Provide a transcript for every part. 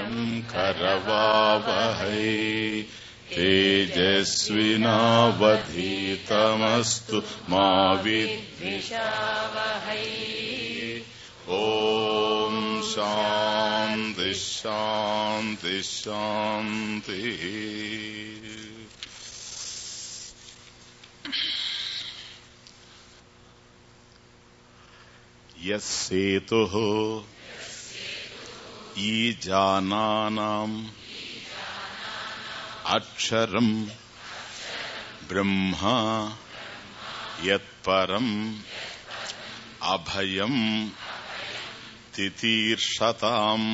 करवावहै तेजस्विनावधीतमस्तु मा विद्विषावहै ॐ शान्ति शान्ति शान्तिः यस्सेतुः ईजानानाम् अक्षरम् ब्रह्म यत्परम् अभयम् तितीर्षताम्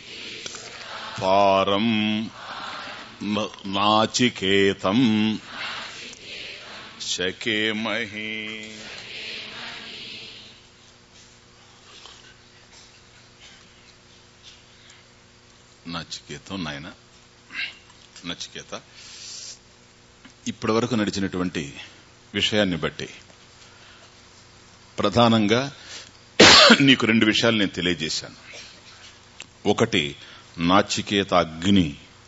पारम् न- नाचिकेतम् शकेमहि నచికేతం నాయన నచికేత ఇప్పటి వరకు నడిచినటువంటి విషయాన్ని బట్టి ప్రధానంగా నీకు రెండు విషయాలు నేను తెలియజేశాను ఒకటి నాచికేత అగ్ని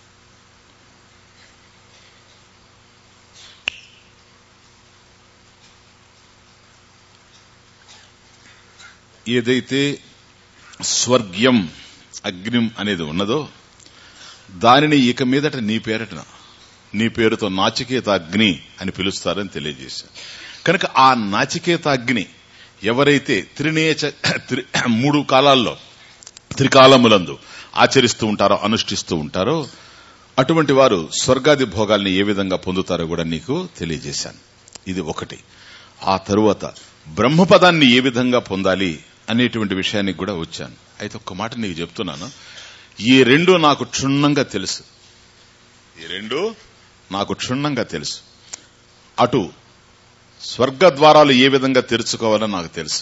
ఏదైతే స్వర్గ్యం అగ్నిం అనేది ఉన్నదో దానిని ఇక మీదట నీ పేరట నీ పేరుతో నాచికేత అగ్ని అని పిలుస్తారని తెలియజేశారు కనుక ఆ నాచికేత అగ్ని ఎవరైతే త్రినేచ త్రి- మూడు కాలాల్లో త్రికాలములందు ఆచరిస్తూ ఉంటారో అనుష్ఠిస్తూ ఉంటారో అటువంటి వారు స్వర్గాది భోగాల్ని ఏ విధంగా పొందుతారో కూడా నీకు తెలియజేశాను ఇది ఒకటి ఆ తరువాత బ్రహ్మపదాన్ని ఏ విధంగా పొందాలి అనేటువంటి విషయానికి కూడా వచ్చాను అయితే ఒక్క మాట నీకు చెప్తున్నాను ఈ రెండు నాకు క్షుణ్ణంగా తెలుసు ఈ రెండు నాకు క్షుణ్ణంగా తెలుసు అటు స్వర్గ ద్వారాలు ఏ విధంగా తెరుచుకోవాలో నాకు తెలుసు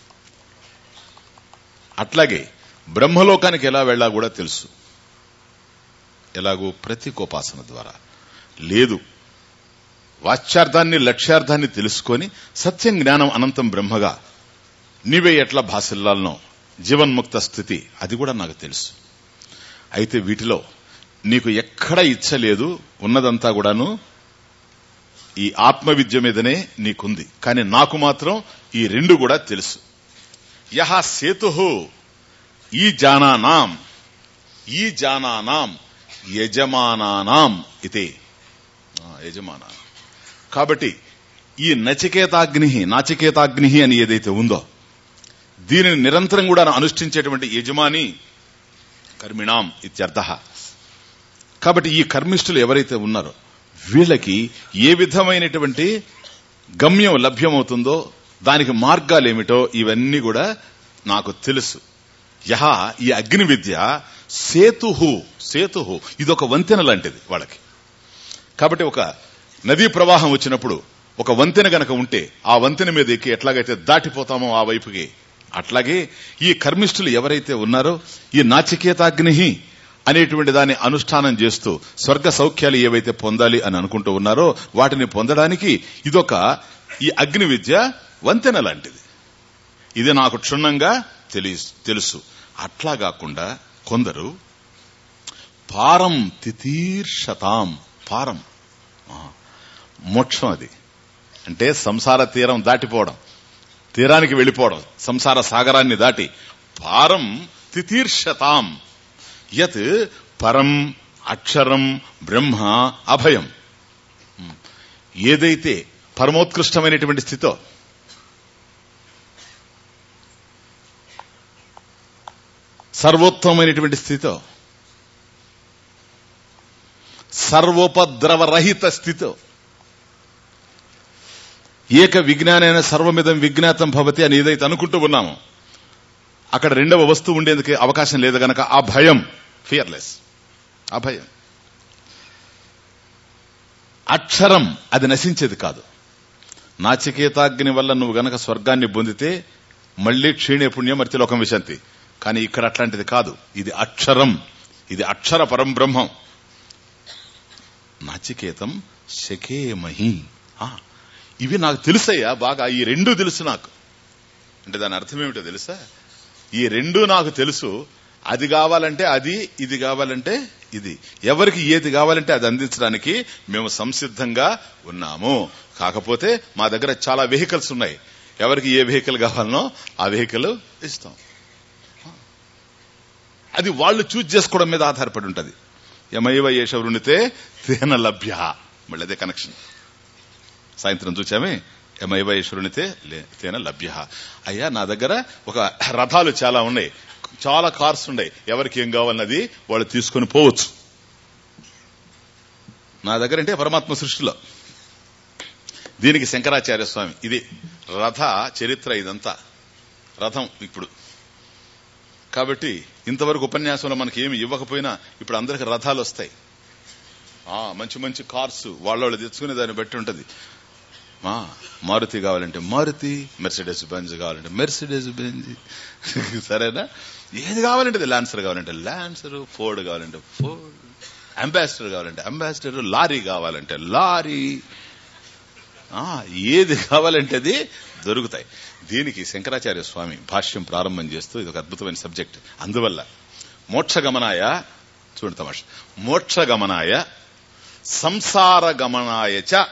అట్లాగే బ్రహ్మలోకానికి ఎలా వెళ్ళా కూడా తెలుసు ఎలాగూ ప్రతీకోపాసన ద్వారా లేదు వాచ్యార్థాన్ని లక్ష్యార్థాన్ని తెలుసుకొని సత్యం జ్ఞానం అనంతం బ్రహ్మగా నీవే ఎట్లా భాసిల్లాలనో జీవన్ముక్త స్థితి అది కూడా నాకు తెలుసు అయితే వీటిలో నీకు ఎక్కడ ఇచ్చ లేదు ఉన్నదంతా కూడాను ఈ ఆత్మ విద్య మీదనే నీకుంది కానీ నాకు మాత్రం ఈ రెండు కూడా తెలుసు యహ సేతు ఈ జానానాం ఈ జానానాం యజమానానాం ఇతే ఆ, యజమానా కాబట్టి ఈ నచికేతాగ్ని నాచికేతాగ్ని అని ఏదైతే ఉందో దీనిని నిరంతరం కూడా అనుష్ఠించేటువంటి యజమాని కర్మిణాం ఇత్యర్థ కాబట్టి ఈ కర్మిష్ఠులు ఎవరైతే ఉన్నారో వీళ్ళకి ఏ విధమైనటువంటి గమ్యం లభ్యమవుతుందో దానికి మార్గాలేమిటో ఇవన్నీ కూడా నాకు తెలుసు యహ ఈ అగ్ని విద్య సేతుహు సేతుహు ఇది ఒక వంతెన లాంటిది వాళ్ళకి కాబట్టి ఒక నదీ ప్రవాహం వచ్చినప్పుడు ఒక వంతెన గనక ఉంటే ఆ వంతెన మీద ఎక్కి ఎట్లాగైతే దాటిపోతామో ఆ వైపుకి అట్లాగే ఈ కర్మిష్ఠులు ఎవరైతే ఉన్నారో ఈ నాచికేతాగ్ని అనేటువంటి దాన్ని అనుష్ఠానం చేస్తూ స్వర్గ సౌఖ్యాలు ఏవైతే పొందాలి అని అనుకుంటూ ఉన్నారో వాటిని పొందడానికి ఇదొక ఈ అగ్ని విద్య వంతెన లాంటిది ఇది నాకు క్షుణ్ణంగా తెలి- తెలుసు అట్లా కాకుండా కొందరు పారం తితీర్షతాం పారం ఆ, మోక్షం అది అంటే సంసార తీరం దాటిపోవడం తీరానికి వెళ్లిపోవడం సంసార సాగరాన్ని దాటి పారం తితీర్షతాం యత్ పరం అక్షరం బ్రహ్మ అభయం ఉమ్. ఏదైతే పరమోత్కృష్టమైనటువంటి స్థితో సర్వోత్తమైనటువంటి స్థితితో సర్వోపద్రవరహిత స్థితితో ఏక విజ్ఞానైన సర్వమిదం విజ్ఞాతం భవతి అని ఏదైతే అనుకుంటూ ఉన్నామో అక్కడ రెండవ వస్తువు ఉండేందుకు అవకాశం లేదు గనక ఆ భయం ఫియర్లెస్ ఆ భయం అక్షరం అది నశించేది కాదు నాచికేతాగ్ని వల్ల నువ్వు గనక స్వర్గాన్ని పొందితే మళ్లీ క్షీణే పుణ్యం మర్తిలోకం విశాంతి కానీ ఇక్కడ అట్లాంటిది కాదు ఇది అక్షరం ఇది అక్షర పరం బ్రహ్మం నాచికేతం శకేమహి ఆ, ఇవి నాకు తెలుసయ్యా బాగా ఈ రెండు తెలుసు నాకు అంటే దాని అర్థం ఏమిటో తెలుసా ఈ రెండు నాకు తెలుసు అది కావాలంటే అది ఇది కావాలంటే ఇది ఎవరికి ఏది కావాలంటే అది అందించడానికి మేము సంసిద్ధంగా ఉన్నాము కాకపోతే మా దగ్గర చాలా వెహికల్స్ ఉన్నాయి ఎవరికి ఏ వెహికల్ కావాలనో ఆ వెహికల్ ఇస్తాం అది వాళ్ళు చూజ్ చేసుకోవడం మీద ఆధారపడి ఉంటది యమైవ ఏష వృణితే తేన లభ్య మళ్ళీ అదే కనెక్షన్ సాయంత్రం చూచామే యమైవ ఈశ్వరునితే తేన లభ్య అయ్యా నా దగ్గర ఒక రథాలు చాలా ఉన్నాయి చాలా కార్స్ ఉన్నాయి ఎవరికి ఏం కావాలన్నది వాళ్ళు తీసుకొని పోవచ్చు నా దగ్గర అంటే పరమాత్మ సృష్టిలో దీనికి శంకరాచార్య స్వామి ఇది రథ చరిత్ర ఇదంతా రథం ఇప్పుడు కాబట్టి ఇంతవరకు ఉపన్యాసంలో మనకి ఏమి ఇవ్వకపోయినా ఇప్పుడు అందరికి రథాలు వస్తాయి ఆ మంచి మంచి కార్స్ వాళ్ళ తెచ్చుకునే దాన్ని బట్టి ఉంటది మా మారుతి కావాలంటే మారుతి మెర్సిడెస్ బెంజ్ కావాలంటే మెర్సిడెస్ బెంజ్ సరేనా ఏది కావాలంటే లాన్సర్ కావాలంటే లాన్సర్ ఫోర్డ్ కావాలంటే ఫోర్డ్ అంబాసిడర్ కావాలంటే అంబాసిడర్ లారీ కావాలంటే లారీ ఆ ఏది కావాలంటే అది దొరుకుతాయి దీనికి శంకరాచార్య స్వామి భాష్యం ప్రారంభం చేస్తూ ఇది ఒక అద్భుతమైన సబ్జెక్ట్ అందువల్ల మోక్షగమనాయ చూడండి తమాష మోక్షగమనాయ సంసార గమనాయ చ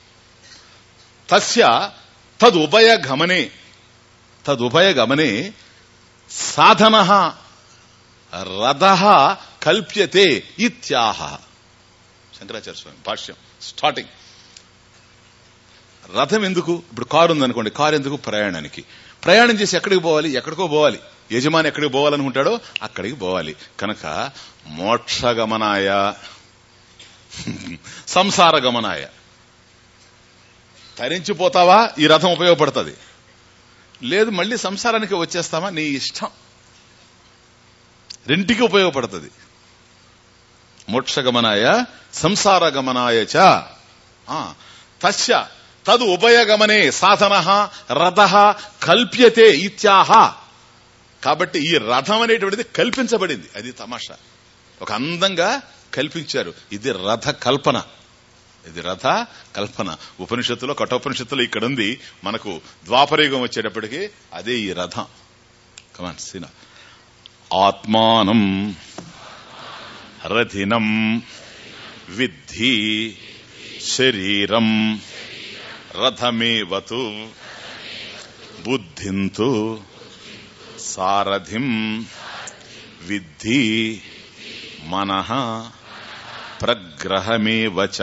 తస్య తదుభయ గమనే తదుభయ గమనే సాధన రథ కల్ప్యతే ఇత్యాహ శంకరాచార్య స్వామి భాష్యం స్టార్టింగ్ రథం ఎందుకు ఇప్పుడు కారు ఉందనుకోండి కారు ఎందుకు ప్రయాణానికి ప్రయాణం చేసి ఎక్కడికి పోవాలి ఎక్కడికో పోవాలి యజమాని ఎక్కడికి పోవాలనుకుంటాడో అక్కడికి పోవాలి కనుక మోక్షగమనాయ సంసార గమనాయ తరించిపోతావా ఈ రథం ఉపయోగపడుతుంది లేదు మళ్ళీ సంసారానికి వచ్చేస్తావా నీ ఇష్టం రెంటికి ఉపయోగపడుతుంది మోక్షగమనాయ సంసార గమనాయ చ తస్య తదు ఉభయగమనే సాధన రథ కల్ప్యతే ఇత్యాహ కాబట్టి ఈ రథం అనేటువంటిది కల్పించబడింది అది తమాషా ఒక అందంగా కల్పించారు ఇది రథ కల్పన ఇది రథ కల్పన ఉపనిషత్తులో కఠోపనిషత్తులో ఇక్కడ ఉంది మనకు ద్వాపరయుగం వచ్చేటప్పటికి అదే ఈ రథం కమాన్ సీన ఆత్మానం రథినం విద్ధి శరీరం రథమేవతు బుద్ధింతు సారథిం విద్ధి మనః ప్రగ్రహమేవచ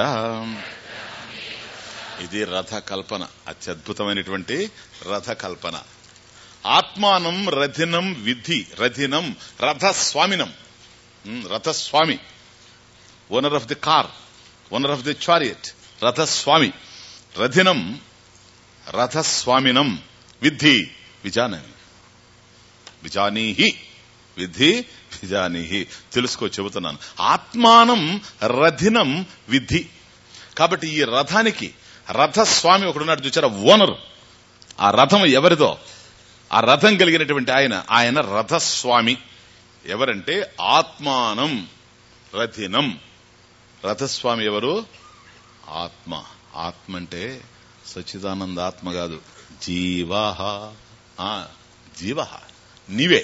ఇది రథ కల్పన అత్యద్భుతమైనటువంటి రథ కల్పన ఆత్మానం రథినం విద్ధి రథినం రథస్వామినం రథస్వామి owner of the car owner of the chariot రథస్వామి రథినం రథస్వామినం విద్ధి విజానని విజానీహి విద్ధి విజానీహి తెలుసుకో చెబుతున్నాను ఆత్మానం రథినం విద్ధి కాబట్టి ఈ రథానికి రథస్వామి ఒకడున్నాడు చూచారా ఓనర్ ఆ రథం ఎవరిదో ఆ రథం కలిగినటువంటి ఆయన ఆయన రథస్వామి ఎవరంటే ఆత్మానం రథినం రథస్వామి ఎవరు ఆత్మ ఆత్మ అంటే సచ్చిదానంద ఆత్మ కాదు జీవహ జీవ నీవే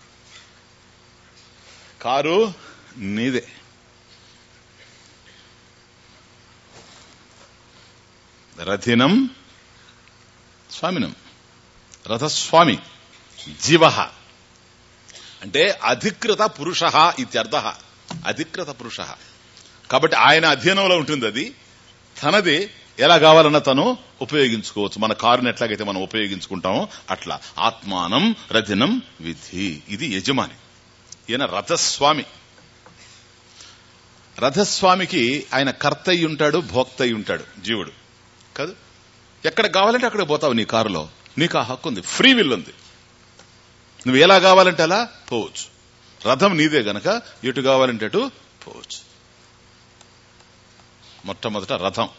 కారు నీదే రథినం స్వామినం రథస్వామి జీవ అంటే అధికృత పురుష ఇత్యర్థ అధికృత పురుష కాబట్టి ఆయన అధీనంలో ఉంటుంది అది తనది ఎలా కావాలన్నా తను ఉపయోగించుకోవచ్చు మన కారుని ఎట్లాగైతే మనం ఉపయోగించుకుంటామో అట్లా ఆత్మానం రథినం విధి ఇది యజమాని ఈయన రథస్వామి రథస్వామికి ఆయన కర్త అయి ఉంటాడు భోక్త అయి ఉంటాడు జీవుడు కాదు ఎక్కడ కావాలంటే అక్కడ పోతావు నీ కారులో నీకు ఆ హక్కు ఉంది ఫ్రీ విల్ ఉంది నువ్వు ఎలా కావాలంటే అలా పోవచ్చు రథం నీదే గనక ఎటు కావాలంటే అటు పోవచ్చు మొట్టమొదట రథం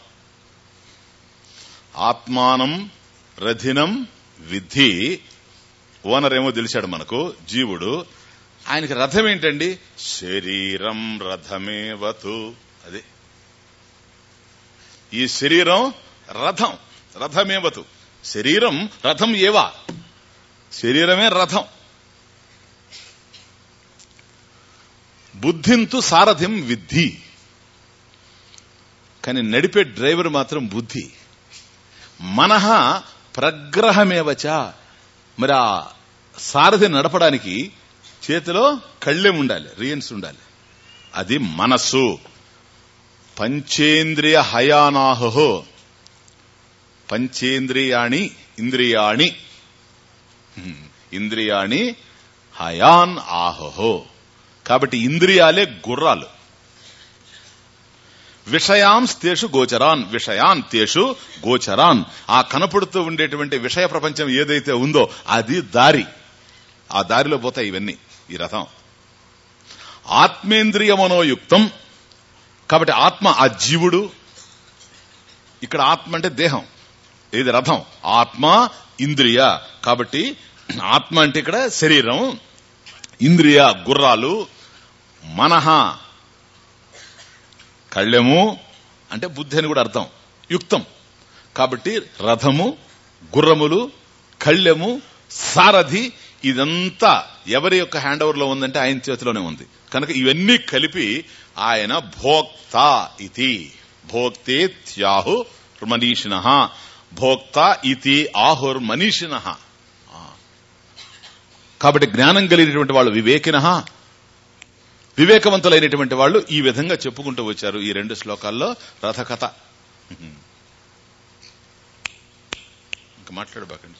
ఆత్మానం రథినం విద్ధి ఓనర్ ఏమో తెలిసాడు మనకు జీవుడు ఆయనకి రథం ఏంటండి శరీరం రథమేవతు అదే ఈ శరీరం రథం రథమేవతు శరీరం రథం ఏవా శరీరమే రథం బుద్ధింతు సారథిం విద్ధి కానీ నడిపే డ్రైవర్ మాత్రం బుద్ధి మనహ ప్రగ్రహమేవచ మరి ఆ సారథి నడపడానికి చేతిలో కళ్ళెం ఉండాలి రియన్స్ ఉండాలి అది మనస్సు పంచేంద్రియ హయానాహో పంచేంద్రియాణి ఇంద్రియాణి హ్మ్. ఇంద్రియాణి హయాన్ ఆహో కాబట్టి ఇంద్రియాలే గుర్రాలు విషయాంస్ తేషు గోచరాన్ విషయాన్ తేషు గోచరాన్ ఆ కనపడుతూ ఉండేటువంటి విషయ ప్రపంచం ఏదైతే ఉందో అది దారి ఆ దారిలో పోతాయి ఇవన్నీ ఈ రథం ఆత్మేంద్రియ మనోయుక్తం కాబట్టి ఆత్మ ఆ జీవుడు ఇక్కడ ఆత్మ అంటే దేహం ఇది రథం ఆత్మ ఇంద్రియ కాబట్టి ఆత్మ అంటే ఇక్కడ శరీరం ఇంద్రియ గుర్రాలు మనహ కళ్ళెము అంటే బుద్ధి అని కూడా అర్థం యుక్తం కాబట్టి రథము గుర్రములు కళ్ళెము సారథి ఇదంతా ఎవరి యొక్క హ్యాండ్ ఓవర్ లో ఉందంటే ఆయన చేతిలోనే ఉంది కనుక ఇవన్నీ కలిపి ఆయన భోక్త ఇది భోక్తే త్యాహు మనీషిణ భోక్త ఇతి ఆహుర్ మనీషిణ కాబట్టి జ్ఞానం కలిగినటువంటి వాళ్ళు వివేకిన వివేకవంతులైనటువంటి వాళ్ళు ఈ విధంగా చెప్పుకుంటూ వచ్చారు ఈ రెండు శ్లోకాల్లో రథకథ ఇంకా మాట్లాడబాకండి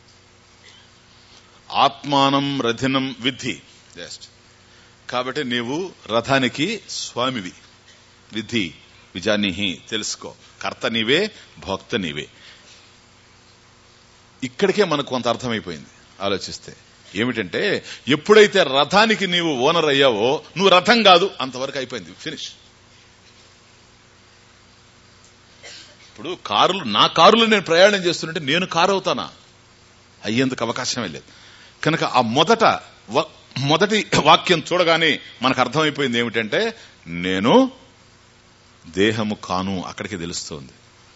ఆత్మానం రథినం విద్ధి జస్ట్ కాబట్టి నీవు రథానికి స్వామివి విధి విజానిహి తెలుసుకో కర్త నీవే భోక్త నీవే ఇక్కడికే మనకు కొంత అర్థమైపోయింది ఆలోచిస్తే ఏమిటంటే ఎప్పుడైతే రథానికి నీవు ఓనర్ అయ్యావో నువ్వు రథం కాదు అంతవరకు అయిపోయింది ఫినిష్ ఇప్పుడు కారులు నా కారులో నేను ప్రయాణం చేస్తుంటే నేను కారు అవుతానా అయ్యేందుకు అవకాశమే లేదు కనుక ఆ మొదట వ- మొదటి వాక్యం చూడగానే మనకు అర్థమైపోయింది ఏమిటంటే నేను దేహము కాను అక్కడికి తెలుస్తోంది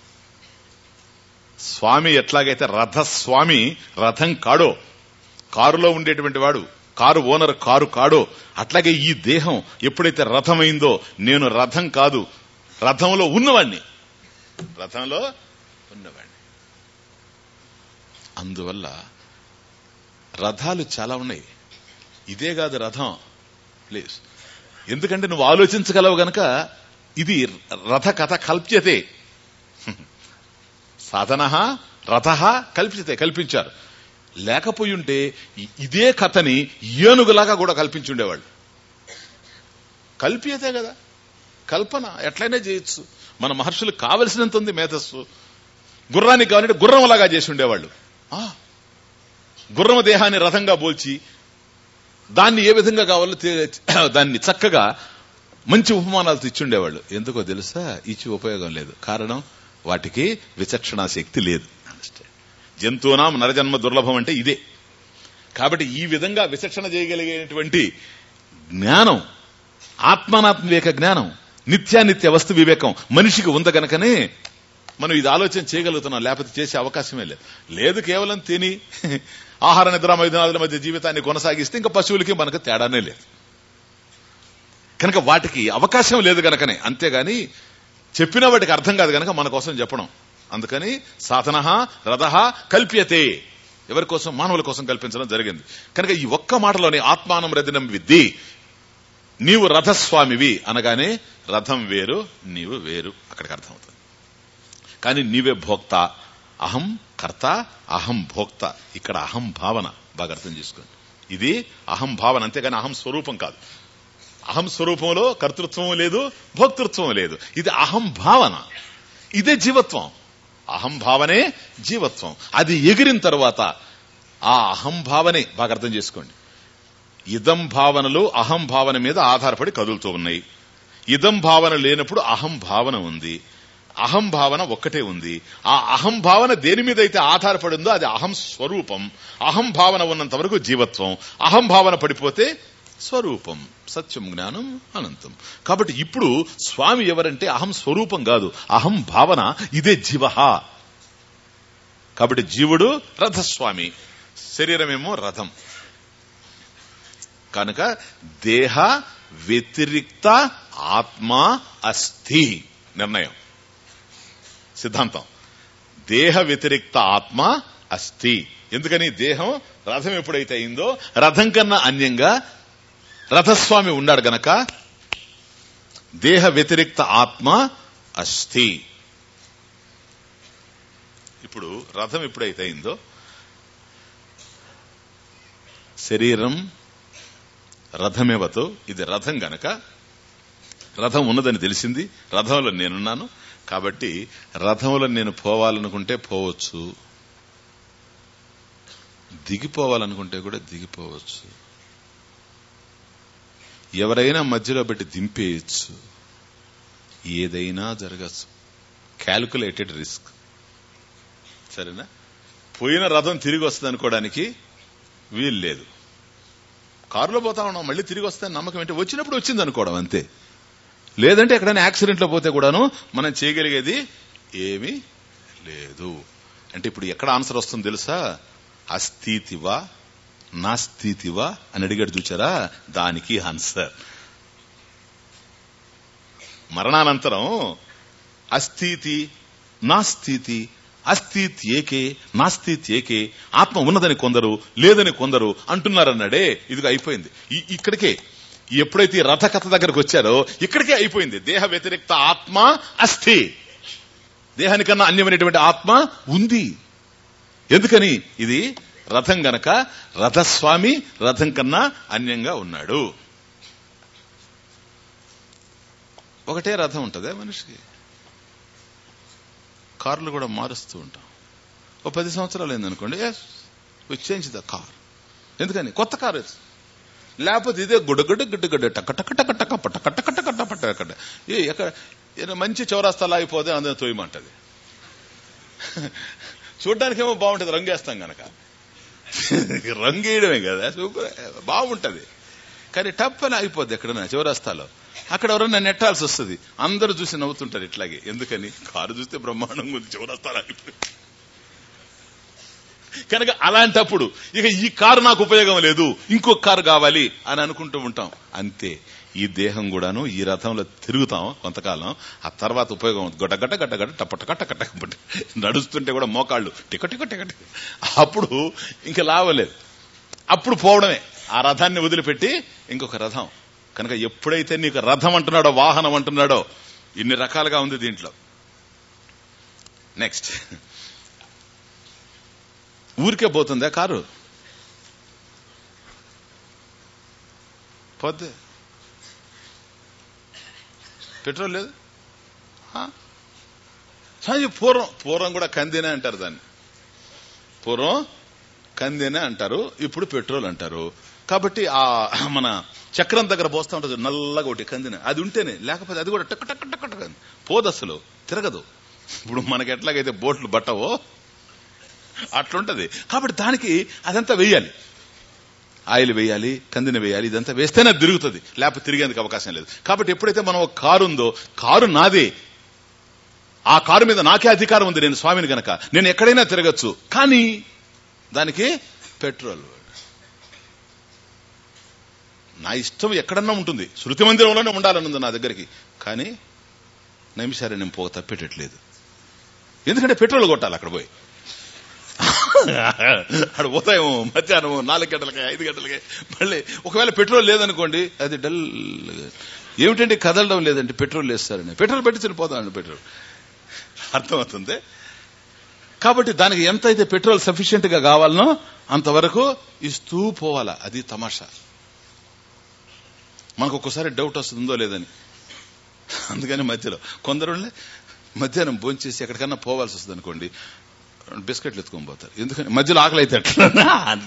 స్వామి ఎట్లాగైతే రథ స్వామి రథం కాడో కారులో ఉండేటువంటి వాడు కారు ఓనర్ కారు కాడో అట్లాగే ఈ దేహం ఎప్పుడైతే రథమైందో నేను రథం కాదు రథంలో ఉన్నవాణ్ణి రథంలో ఉన్నవాణ్ణి అందువల్ల రథాలు చాలా ఉన్నాయి ఇదే కాదు రథం ప్లీజ్ ఎందుకంటే నువ్వు ఆలోచించగలవు గనక ఇది రథ కథ కల్ప్యతే సాధన రథ కల్పితే కల్పించారు లేకపోయి ఉంటే ఇ- ఇదే కథని ఏనుగులాగా కూడా కల్పించుండేవాళ్ళు కల్పియతే కదా కల్పన ఎట్లయినా చేయొచ్చు మన మహర్షులకు కావలసినంత ఉంది మేధస్సు గుర్రానికి కావాలంటే గుర్రంలాగా చేసి ఉండేవాళ్ళు ఆ, గుర్రం దేహాన్ని రథంగా పోల్చి దాన్ని ఏ విధంగా కావాలో తే- దాన్ని చక్కగా మంచి ఉపమానాలతో ఇచ్చుండేవాళ్ళు ఎందుకో తెలుసా ఇచ్చి ఉపయోగం లేదు కారణం వాటికి విచక్షణా శక్తి లేదు జంతువునాం నరజన్మ దుర్లభం అంటే ఇదే కాబట్టి ఈ విధంగా విచక్షణ చేయగలిగేటువంటి జ్ఞానం ఆత్మానాత్మ వివేక జ్ఞానం నిత్యానిత్య వస్తు వివేకం మనిషికి ఉంది గనకనే మనం ఇది ఆలోచన చేయగలుగుతున్నాం లేకపోతే చేసే అవకాశమే లేదు లేదు కేవలం తిని ఆహార నిద్ర మైదానాల మధ్య జీవితాన్ని కొనసాగిస్తే ఇంకా పశువులకి మనకు తేడానే లేదు కనుక వాటికి అవకాశం లేదు గనకనే అంతేగాని చెప్పిన వాటికి అర్థం కాదు గనక మన కోసం చెప్పడం అందుకని సాధన రథ కల్ప్యతే ఎవరి కోసం మానవుల కోసం కల్పించడం జరిగింది కనుక ఈ ఒక్క మాటలోనే ఆత్మానం రథినం విద్ది నీవు రథస్వామివి అనగానే రథం వేరు నీవు వేరు అక్కడికి అర్థమవుతుంది కానీ నీవే భోక్త అహం కర్త అహం భోక్త ఇక్కడ అహం భావన బాగా అర్థం చేసుకోండి ఇది అహం భావన అంతేగాని అహం స్వరూపం కాదు అహం స్వరూపంలో కర్తృత్వం లేదు భోక్తృత్వం లేదు ఇది అహం భావన ఇదే జీవత్వం అహం భావనే జీవత్వం అది ఎగిరిన తర్వాత ఆ అహం భావనే బాగా అర్థం చేసుకోండి ఇదం భావనలు అహం భావన మీద ఆధారపడి కదులుతూ ఉన్నాయి ఇదం భావన లేనప్పుడు అహం భావన ఉంది అహం భావన ఒక్కటే ఉంది ఆ అహం భావన దేని మీద అయితే ఆధారపడి ఉందో అది అహం స్వరూపం అహం భావన ఉన్నంత వరకు జీవత్వం అహం భావన పడిపోతే స్వరూపం సత్యం జ్ఞానం అనంతం కాబట్టి ఇప్పుడు స్వామి ఎవరంటే అహం స్వరూపం కాదు అహం భావన ఇదే జీవ కాబట్టి జీవుడు రథస్వామి శరీరమేమో రథం కనుక దేహ వ్యతిరిక్త ఆత్మ అస్థి నిర్ణయం సిద్ధాంతం దేహ వ్యతిరిక్త ఆత్మ అస్థి ఎందుకని దేహం రథం ఎప్పుడైతే అయిందో రథం కన్నా అన్యంగా రథస్వామి ఉన్నాడు గనక దేహ వ్యతిరిక్త ఆత్మ అస్థి ఇప్పుడు రథం ఎప్పుడైతే అయిందో శరీరం రథమేవతో ఇది రథం గనక రథం ఉన్నదని తెలిసింది రథంలో నేనున్నాను కాబట్టి రథంలో నేను పోవాలనుకుంటే పోవచ్చు దిగిపోవాలనుకుంటే కూడా దిగిపోవచ్చు ఎవరైనా మధ్యలో పెట్టి దింపేయచ్చు ఏదైనా జరగచ్చు క్యాల్కులేటెడ్ రిస్క్ సరేనా పోయిన రథం తిరిగి వస్తుంది అనుకోవడానికి వీలు లేదు కారులో పోతా ఉన్నాం మళ్ళీ తిరిగి వస్తే నమ్మకం ఏంటి వచ్చినప్పుడు వచ్చింది అనుకోవడం అంతే లేదంటే ఎక్కడైనా యాక్సిడెంట్ లో పోతే కూడాను మనం చేయగలిగేది ఏమీ లేదు అంటే ఇప్పుడు ఎక్కడ ఆన్సర్ వస్తుంది తెలుసా అస్థితివా నాస్థితివా అని అడిగాడు చూచారా దానికి ఆన్సర్ మరణానంతరం అస్థితి నాస్థితి అస్థిత్ ఏకే నాస్థిత్ ఏకే ఆత్మ ఉన్నదని కొందరు లేదని కొందరు అంటున్నారన్నాడే ఇదిగో అయిపోయింది ఈ- ఇక్కడికే ఎప్పుడైతే ఈ రథ కథ దగ్గరకు వచ్చారో ఇక్కడికే అయిపోయింది దేహ వ్యతిరిక్త ఆత్మ అస్థి దేహానికన్నా అన్యమైనటువంటి ఆత్మ ఉంది ఎందుకని ఇది రథం గనక రథస్వామి రథం కన్నా అన్యంగా ఉన్నాడు ఒకటే రథం ఉంటుందే మనిషికి కార్లు కూడా మారుస్తూ ఉంటాం ఓ పది సంవత్సరాలు అయిందనుకోండి ఎస్ చేంజ్ ద కార్ ఎందుకని కొత్త కార్ ఇది. లేకపోతే ఇదే గుడ్డగుడ్డ గుడ్డగుడ్డ టక్క టక్క టక్క టక్క పట్ట కట్ట కట్ట కట్ట పట్ట కట్ట ఏ ఎక్కడ ఏదో మంచి చౌరాస్తాలు అయిపోతే అందరూ తోయమంటది చూడ్డానికేమో బాగుంటది రంగేస్తాం గనక రంగేయడమే కదా సూపర్ బాగుంటది కానీ టప్పని ఆగిపోద్ది ఎక్కడన్నా చౌరాస్తాలో అక్కడ ఎవరన్నా నెట్టాల్సి వస్తుంది అందరూ చూసి నవ్వుతుంటారు ఇట్లాగే ఎందుకని కారు చూస్తే బ్రహ్మాండంగా ఉంది చౌరాస్తాలో ఆగిపోయింది కనుక అలాంటప్పుడు ఇక ఈ కారు నాకు ఉపయోగం లేదు ఇంకొక కారు కావాలి అని అనుకుంటూ ఉంటాం అంతే ఈ దేహం కూడాను ఈ రథంలో తిరుగుతాం కొంతకాలం ఆ తర్వాత ఉపయోగం అవుతుంది. గడ్డ గడ్డ గడ్డ గడ్డ టపట కట్ట కట్ట కట్ట నడుస్తుంటే కూడా మోకాళ్ళు టిక టిక టిక టిక. అప్పుడు ఇంకా లావలేదు అప్పుడు పోవడమే ఆ రథాన్ని వదిలిపెట్టి ఇంకొక రథం కనుక ఎప్పుడైతే నీకు రథం అంటున్నాడో వాహనం అంటున్నాడో ఇన్ని రకాలుగా ఉంది దీంట్లో నెక్స్ట్ ఊరికే పోతుందా కారు పోతే పెట్రోల్ లేదు ఆ? సహజ పూర్వం పూర్వం కూడా కందినే అంటారు దాన్ని పూర్వం కందినే అంటారు ఇప్పుడు పెట్రోల్ అంటారు కాబట్టి ఆ మన చక్రం దగ్గర పోస్తా ఉంటుంది నల్లగా ఒకటి కందిన అది ఉంటేనే లేకపోతే అది కూడా టక్ టక్ టక్ టక్ అని పోదు అసలు తిరగదు ఇప్పుడు మనకి ఎట్లాగైతే బోట్లు బట్టవో అట్లుంటది కాబట్టి దానికి అదంతా వేయాలి ఆయిల్ వేయాలి కందిన వేయాలి ఇదంతా వేస్తేనే అది తిరుగుతుంది లేకపోతే తిరిగేందుకు అవకాశం లేదు కాబట్టి ఎప్పుడైతే మనం ఒక కారు ఉందో కారు నాదే ఆ కారు మీద నాకే అధికారం ఉంది నేను స్వామిని గనక నేను ఎక్కడైనా తిరగచ్చు కానీ దానికి పెట్రోల్ నా ఇష్టం ఎక్కడన్నా ఉంటుంది శృతి మందిరంలోనే ఉండాలనుంది నా దగ్గరికి కానీ నైమిషారి నేను పోక తప్పేటట్లేదు ఎందుకంటే పెట్రోల్ కొట్టాలి అక్కడ పోయి అక్కడ ఉదయం మధ్యాహ్నం నాలుగు గంటలకి ఐదు గంటలకి మళ్ళీ ఒకవేళ పెట్రోల్ లేదనుకోండి అది డల్ ఏమిటంటే కదలడం లేదంటే పెట్రోల్ వేస్తారని పెట్రోల్ పెట్టి చనిపోతానండి పెట్రోల్ అర్థమవుతుంది కాబట్టి దానికి ఎంత అయితే పెట్రోల్ సఫిషియెంట్ గా కావాలనో అంతవరకు ఇస్తూ పోవాలా అది తమాషా మనకు ఒక్కోసారి డౌట్ వస్తుందో లేదని అందుకని మధ్యలో కొందరు మధ్యాహ్నం భోంచేసి ఎక్కడికన్నా పోవాల్సి వస్తుంది అనుకోండి బిస్కెట్లు ఎత్తుకొని పోతారు ఎందుకని మధ్యలో ఆకలి అయితే ఎట్లా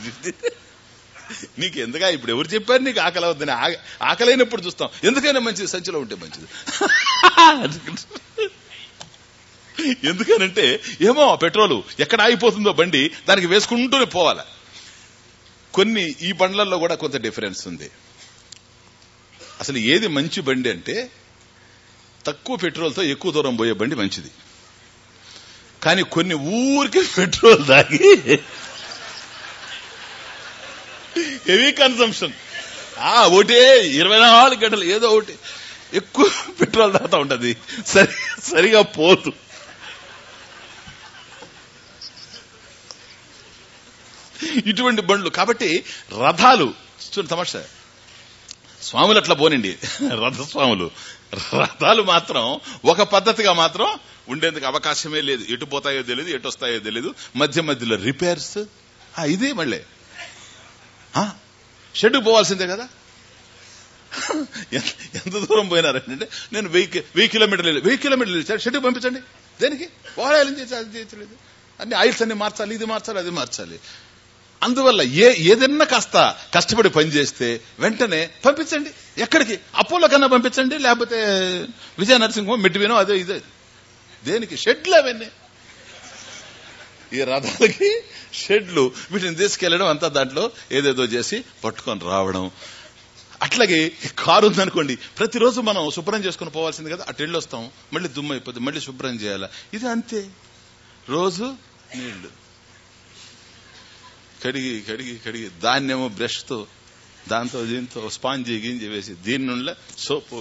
నీకు ఎందుగా ఇప్పుడు ఎవరు చెప్పారు నీకు ఆకలి అవుతుందని ఆ- ఆకలి అయినప్పుడు చూస్తాం ఎందుకైనా మంచిది సంచిలో ఉంటే మంచిది ఎందుకనంటే ఏమో పెట్రోల్ ఎక్కడ ఆగిపోతుందో బండి దానికి వేసుకుంటూనే పోవాలి కొన్ని ఈ బండ్లలో కూడా కొంత డిఫరెన్స్ ఉంది అసలు ఏది మంచి బండి అంటే తక్కువ పెట్రోల్తో ఎక్కువ దూరం పోయే బండి మంచిది కానీ కొన్ని ఊరికి పెట్రోల్ తాగి హెవీ కన్సంప్షన్ ఆ ఒకటే ఇరవై నాలుగు గంటలు ఏదో ఒకటి ఎక్కువ పెట్రోల్ తాగుతా ఉంటది సరి సరిగా పోదు ఇటువంటి బండ్లు కాబట్టి రథాలు చూడండి తమాషా స్వాములు అట్లా పోనండి రథస్వాములు రథాలు మాత్రం ఒక పద్ధతిగా మాత్రం ఉండేందుకు అవకాశమే లేదు ఎటు పోతాయో తెలియదు ఎటు వస్తాయో తెలియదు మధ్య మధ్యలో రిపేర్స్ ఇదే మళ్ళీ ఆ, షెడ్డుకు పోవాల్సిందే కదా ఎంత- ఎంత దూరం పోయినారంటే నేను వెయ్యి కి- వెయ్యి కిలోమీటర్లు వెళ్ళి- వెయ్యి కిలోమీటర్లు వెళ్ళి, సార్ షెడ్యూల్ పంపించండి దేనికి వారాయలు చేసి అది చేయలేదు అన్ని ఆయిల్స్ అన్ని మార్చాలి ఇది మార్చాలి అది మార్చాలి అందువల్ల ఏ ఏదన్నా కాస్త కష్టపడి పని చేస్తే వెంటనే పంపించండి ఎక్కడికి అపోలో కన్నా పంపించండి లేకపోతే విజయ నరసింహం మెట్టివేనో అదే ఇదే దేనికి షెడ్లు అవన్నీ ఈ రథాలకి షెడ్లు వీటిని తీసుకెళ్లడం అంతా దాంట్లో ఏదేదో చేసి పట్టుకొని రావడం అట్లాగే కారు ఉందనుకోండి ప్రతిరోజు మనం శుభ్రం చేసుకుని పోవాల్సింది కదా అటు వెళ్ళి వస్తాం మళ్ళీ దుమ్ము అయిపోతుంది మళ్ళీ శుభ్రం చేయాలా ఇది అంతే రోజు నీళ్లు కడిగి కడిగి కడిగి దాన్నేమో బ్రష్ తో దాంతో దీంతో స్పాంజీ గింజి వేసి దీని నుండి సోపు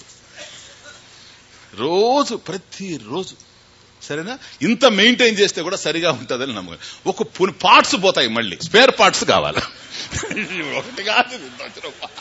రోజు ప్రతి రోజు సరేనా ఇంత మెయింటైన్ చేస్తే కూడా సరిగా ఉంటుందని నమ్మకం ఒక పార్ట్స్ పోతాయి మళ్ళీ స్పేర్ పార్ట్స్ కావాలి ఒకటి కాదు ఇంత వచ్చిన parts.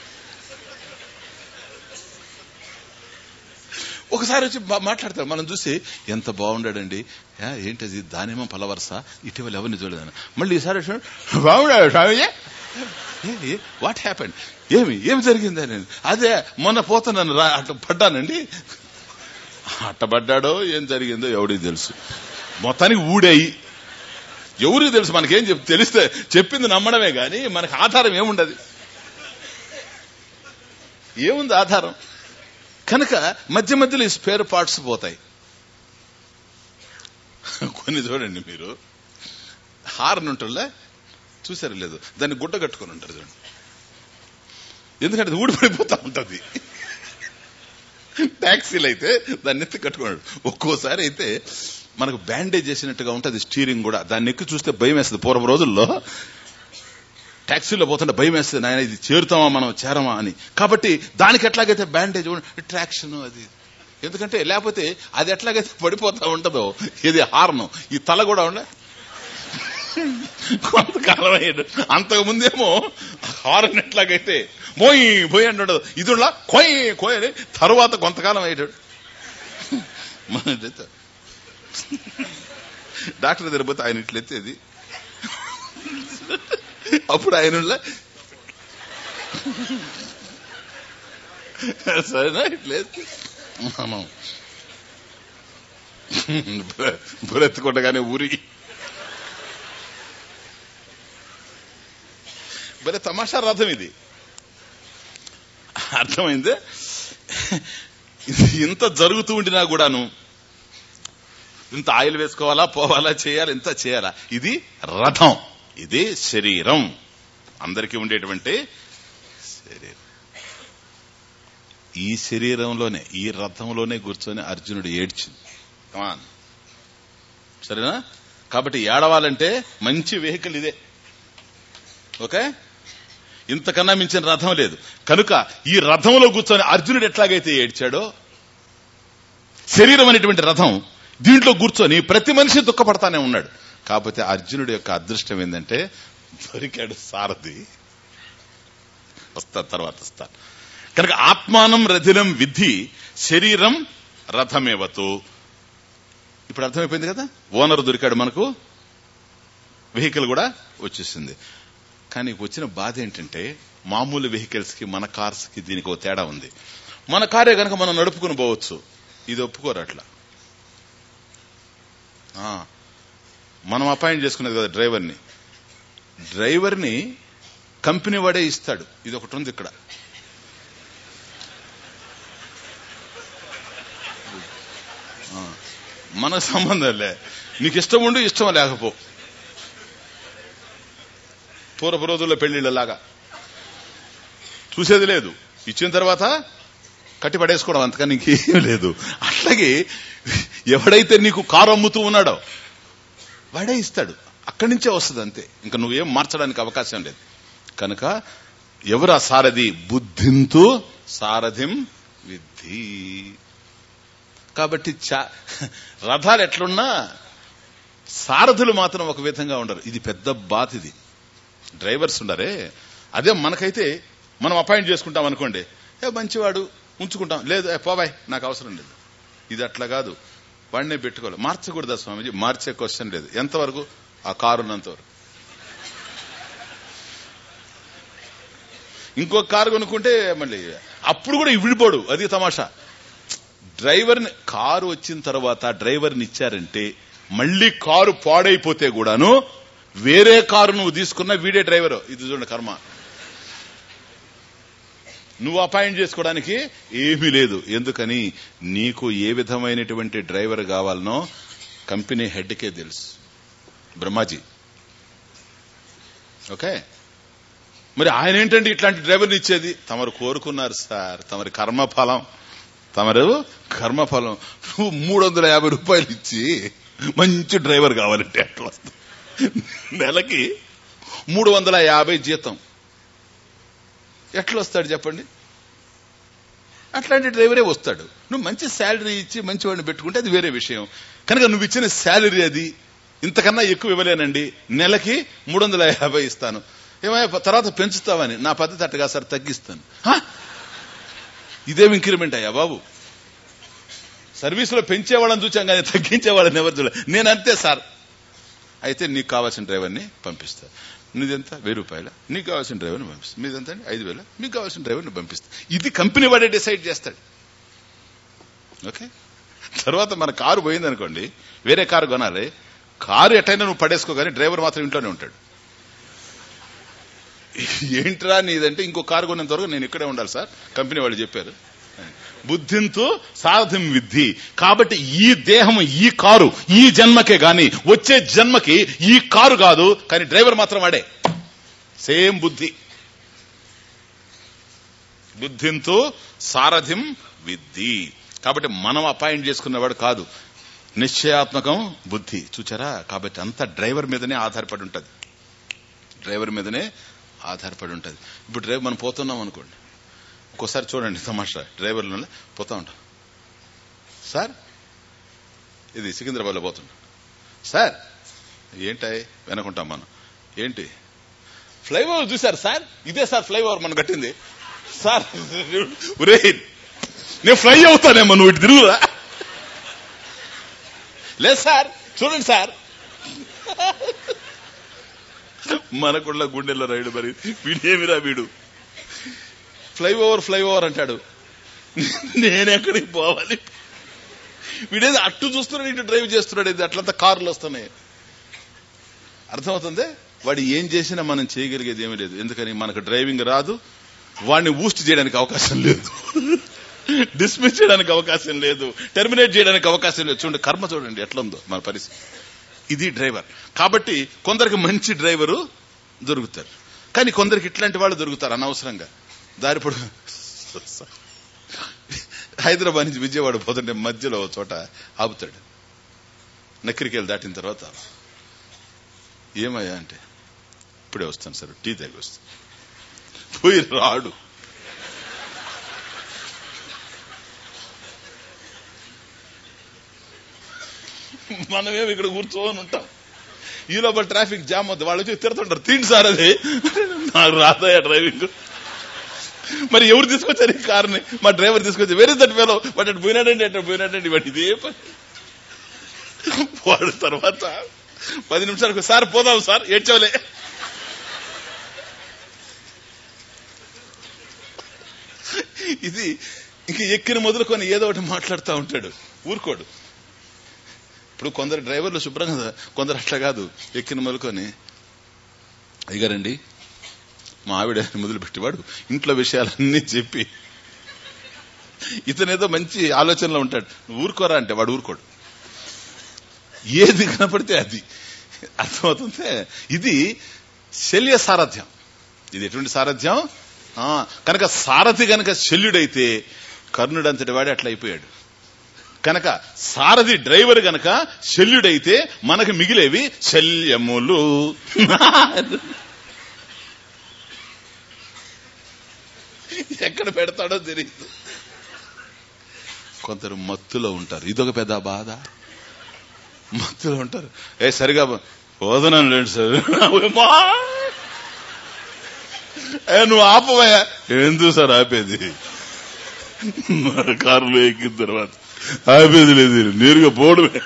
ఒకసారి వచ్చి మా- మాట్లాడతారు మనం చూసి ఎంత బాగుండాడండి యా, ఏంటది దానేమో పలవరస ఇటీవల ఎవరిని చూడదాను మళ్ళీ ఈసారి వచ్చాడు, బాగున్నాడు స్వామి వాట్ హ్యాపెండ్ ఏమి ఏమి జరిగిందా నేను అదే మొన్న పోతున్నాను రా అట్లా పడ్డానండి అట్ట పడ్డాడో ఏం జరిగిందో ఎవడికి తెలుసు మొత్తానికి ఊడేయి ఎవరికి తెలుసు మనకేం చెప్ తెలిస్తే చెప్పింది నమ్మడమే గాని మనకి ఆధారం ఏముండదు ఏముంది ఆధారం కనుక మధ్య మధ్యలో ఈ స్పేర్ పార్ట్స్ పోతాయి కొన్ని చూడండి మీరు హార్న్ ఉంటుందా చూసారు లేదు దాన్ని గుడ్డ కట్టుకొని ఉంటారు చూడండి ఎందుకంటే అది ఊడిపడిపోతా ఉంటది ట్యాక్సీలు అయితే దాన్ని ఎత్తి కట్టుకున్నాడు ఒక్కోసారి అయితే మనకు బ్యాండేజ్ చేసినట్టుగా ఉంటది స్టీరింగ్ కూడా దాన్ని ఎక్కి చూస్తే భయం వేస్తుంది పూర్వ రోజుల్లో ట్యాక్సీలో పోతుంటే భయం వేస్తుంది నాయన ఇది చేరుతామా మనం చేరమా అని కాబట్టి దానికి ఎట్లాగైతే బ్యాండేజ్ ట్రాక్షన్ అది ఎందుకంటే లేకపోతే అది ఎట్లాగైతే పడిపోతా ఉంటదో ఇది హార్న్ ఈ తల కూడా ఉండే కొంతకాలం అయ్యాడు అంతకు ముందేమో హార్న్ ఎట్లాగైతే మోయి పోయి అంటాడు ఇది ఉండా కోయి కోయి అని తర్వాత కొంతకాలం అయ్యాడు మన ఇట్లయితే డాక్టర్ దగ్గర పోతే ఆయన ఇట్లెత్తేది అప్పుడు ఆయన ఉండే, సరేనా ఇట్లేదు మనం బురెత్తుకుండగానే ఊరి భలే తమాషా రథం ఇది అర్థమైందే ఇది ఇంత జరుగుతూ ఉండినా కూడాను ఇంత ఆయిల్ వేసుకోవాలా పోవాలా చేయాలి ఇంత చేయాలా ఇది రథం ఇది శరీరం అందరికీ ఉండేటువంటి శరీరం ఈ శరీరంలోనే ఈ రథంలోనే కూర్చొని అర్జునుడు ఏడ్చింది కమాన్ సరేనా కాబట్టి ఏడవాలంటే మంచి వెహికల్ ఇదే ఓకే ఇంతకన్నా మించిన రథం లేదు కనుక ఈ రథంలో కూర్చొని అర్జునుడు ఎట్లాగైతే ఏడ్చాడో శరీరం అనేటువంటి రథం దీంట్లో కూర్చొని ప్రతి మనిషి దుఃఖపడతానే ఉన్నాడు కాకపోతే అర్జునుడి యొక్క అదృష్టం ఏంటంటే దొరికాడు సారథి వస్తా తర్వాత వస్తా కనుక ఆత్మానం రథినం విద్ధి శరీరం రథమేవతు ఇప్పుడు అర్థమైపోయింది కదా ఓనర్ దొరికాడు మనకు వెహికల్ కూడా వచ్చేసింది కానీ వచ్చిన బాధ ఏంటంటే మామూలు వెహికల్స్ కి మన కార్స్ కి దీనికి ఒక తేడా ఉంది మన కారే కనుక మనం నడుపుకుని పోవచ్చు ఇది ఒప్పుకోరు అట్లా ఆ, మనం అపాయింట్ చేసుకునేది కదా డ్రైవర్ని డ్రైవర్ని కంపెనీ వాడే ఇస్తాడు ఇది ఒకటి ఉంది ఇక్కడ ఆ, మన సంబంధం లే నీకు ఇష్టం ఉండి ఇష్టం లేకపో పూర్వపు రోజుల్లో పెళ్లిళ్ళలాగా చూసేది లేదు ఇచ్చిన తర్వాత కట్టి పడేసుకోవడం అంతకని ఇంకేం లేదు అట్లాగే ఎవడైతే నీకు కారు అమ్ముతూ ఉన్నాడో వాడే ఇస్తాడు అక్కడి నుంచే వస్తుంది అంతే ఇంకా నువ్వేం మార్చడానికి అవకాశం లేదు కనుక ఎవరు ఆ సారథి బుద్ధింతు సారథిం విద్ధి కాబట్టి చా- రథాలు ఎట్లున్నా సారథులు మాత్రం ఒక విధంగా ఉండరు ఇది పెద్ద బాత్ ఇది డ్రైవర్స్ ఉండరే అదే మనకైతే మనం అపాయింట్ చేసుకుంటాం అనుకోండి ఏ మంచివాడు ఉంచుకుంటాం లేదు ఏ పోబాయ్ నాకు అవసరం లేదు ఇది అట్లా కాదు వాడినే పెట్టుకోవాలి మార్చకూడదా స్వామీజీ మార్చే క్వశ్చన్ లేదు ఎంతవరకు ఆ కారు ఉన్నంతవరకు ఇంకో కారు కొనుక్కుంటే మళ్ళీ అప్పుడు కూడా విడిపోడు అది తమాషా డ్రైవర్ని కారు వచ్చిన తర్వాత డ్రైవర్ని ఇచ్చారంటే మళ్ళీ కారు పాడైపోతే కూడాను వేరే కారు నువ్వు తీసుకున్న వీడే డ్రైవర్ ఇది చూడండి కర్మ నువ్వు అపాయింట్ చేసుకోవడానికి ఏమీ లేదు ఎందుకని నీకు ఏ విధమైనటువంటి డ్రైవర్ కావాలనో కంపెనీ హెడ్కే తెలుసు బ్రహ్మాజీ ఓకే మరి ఆయన ఏంటంటే ఇట్లాంటి డ్రైవర్ని ఇచ్చేది తమరు కోరుకున్నారు సార్ తమరి కర్మఫలం తమరు కర్మఫలం నువ్వు మూడు వందల యాభై రూపాయలు ఇచ్చి మంచి డ్రైవర్ కావాలంటే అట్లా వస్తుంది నెలకి మూడు వందల యాభై జీతం ఎట్లా వస్తాడు చెప్పండి అట్లాంటి డ్రైవరే వస్తాడు నువ్వు మంచి శాలరీ ఇచ్చి మంచి వాడిని పెట్టుకుంటే అది వేరే విషయం కనుక నువ్వు ఇచ్చిన శాలరీ అది ఇంతకన్నా ఎక్కువ ఇవ్వలేనండి నెలకి మూడు వందల యాభై ఇస్తాను ఏమయ్యా తర్వాత పెంచుతావని నా పద్ధతి అట్టగా సార్ తగ్గిస్తాను హా? ఇదేం ఇంక్రిమెంట్ అయ్యా బాబు సర్వీసులో పెంచేవాళ్ళని చూచాం కానీ తగ్గించేవాళ్ళని ఎవరు చూడలేదు నేను అంతే సార్ అయితే నీకు కావాల్సిన డ్రైవర్ని పంపిస్తా నీదెంత వెయ్యి రూపాయల నీకు కావాల్సిన డ్రైవర్ని పంపిస్తా మీదెంత అండి ఐదు వేల మీకు కావాల్సిన డ్రైవర్ని పంపిస్తా ఇది కంపెనీ వాడే డిసైడ్ చేస్తాడు ఓకే తర్వాత మన కారు పోయింది అనుకోండి వేరే కారు కొనాలి కారు ఎట్టయినా నువ్వు పడేసుకో కానీ డ్రైవర్ మాత్రం ఇంట్లోనే ఉంటాడు ఏంట్రా నీదంటే ఇంకో కారు కొనేంత వరకు నేను ఇక్కడే ఉండాలి సార్ కంపెనీ వాళ్ళు చెప్పారు బుద్ధింతో సాధం విద్ధి కాబట్టి ఈ దేహం ఈ కారు ఈ జన్మకే గాని వచ్చే జన్మకి ఈ కారు కాదు కానీ డ్రైవర్ మాత్రం వాడే సేమ్ బుద్ధి బుద్ధింతో సారథిం విద్ధి కాబట్టి మనం అపాయింట్ చేసుకున్నవాడు కాదు నిశ్చయాత్మకం బుద్ధి చూచారా కాబట్టి అంత డ్రైవర్ మీదనే ఆధారపడి ఉంటది డ్రైవర్ మీదనే ఆధారపడి ఉంటది ఇప్పుడు డ్రైవర్ మనం పోతున్నాం అనుకోండి ఒక్కోసారి చూడండి తమాషా డ్రైవర్లు పోతా ఉంటాం సార్ ఇది సికింద్రాబాద్లో పోతున్నా సార్ ఏంటాయి వెనకుంటాం మనం ఏంటి ఫ్లైఓవర్ చూశారు సార్ ఇదే సార్ ఫ్లైఓవర్ మనం కట్టింది సార్ ఒరే నేను ఫ్లై అవుతానేమో నువ్వు ఇటు తిరుగురా లేదు సార్ చూడండి సార్ మనకుள்ள గుండెల్లో రైడు మరి వీడేమిరా వీడు ఫ్లైఓవర్ ఫ్లైఓవర్ అంటాడు నేనెక్కడికి పోవాలి వీడేదో అట్టు చూస్తున్నాడు ఇటు డ్రైవ్ చేస్తున్నాడు ఇది అట్లంతా కార్లు వస్తున్నాయి అర్థమవుతుంది వాడు ఏం చేసినా మనం చేయగలిగేది ఏమీ లేదు ఎందుకని మనకు డ్రైవింగ్ రాదు వాడిని ఊస్ట్ చేయడానికి అవకాశం లేదు డిస్మిస్ చేయడానికి అవకాశం లేదు టెర్మినేట్ చేయడానికి అవకాశం లేదు చూడండి కర్మ చూడండి ఎట్లా ఉందో మన పరిస్థితి ఇది డ్రైవర్ కాబట్టి కొందరికి మంచి డ్రైవరు దొరుకుతారు కానీ కొందరికి ఇట్లాంటి వాళ్ళు దొరుకుతారు అనవసరంగా దారిపడు హైదరాబాద్ నుంచి విజయవాడ పోతుంటే మధ్యలో ఓ చోట ఆపుతాడు నక్కిరికెళ్ళి దాటిన తర్వాత ఏమయ్యా అంటే ఇప్పుడే వస్తాను సార్ టీ తాగి వస్తాను పోయి రాడు మనమేమి ఇక్కడ కూర్చోని ఉంటాం ఈ లోపల ట్రాఫిక్ జామ్ అవుతుంది వాళ్ళు వచ్చి తిడుతుంటారు తిండి సార్ అది నాకు రాదయ్యా డ్రైవింగ్ మరి ఎవరు తీసుకొచ్చారు ఈ కార్ని మా డ్రైవర్ తీసుకొచ్చి వేరే దట్ ఫెలో బట్ అటు పోయినాడండి అటు పోయినాడండి వాటి ఇదే పని వాడు తర్వాత పది నిమిషాలకు సార్ పోదాం సార్ ఏడ్చవలే ఇది ఇంక ఎక్కిన మొదలుకొని ఏదో ఒకటి మాట్లాడుతూ ఉంటాడు ఊరుకోడు ఇప్పుడు కొందరు డ్రైవర్లు శుభ్రంగా కొందరు అట్లా కాదు ఎక్కిన మొదలుకొని అయ్యారండి మా ఆవిడ మొదలుపెట్టేవాడు ఇంట్లో విషయాలన్నీ చెప్పి ఇతనేదో మంచి ఆలోచనలో ఉంటాడు నువ్వు ఊరుకోరా అంటే వాడు ఊరుకోడు ఏది కనపడితే అది అర్థమవుతుందే ఇది శల్య సారథ్యం ఇది ఎటువంటి సారథ్యం ఆ, కనుక సారథి గనక శల్యుడైతే కర్ణుడంతటి వాడే అట్లా అయిపోయాడు కనుక సారథి డ్రైవర్ గనక శల్యుడైతే మనకు మిగిలేవి శల్యములు ఎక్కడ పెడతాడో తెలియదు కొందరు మత్తులో ఉంటారు ఇదొక పెద్ద బాధ మత్తులో ఉంటారు ఏ సరిగా వదనను లేండి సార్ అమ్మా! ఏ నువ్వు ఆపవయ్యా ఎందుకు సార్ ఆపేది కారులో ఎక్కిన తర్వాత ఆపేది లేదు నేరుగా పోవడమే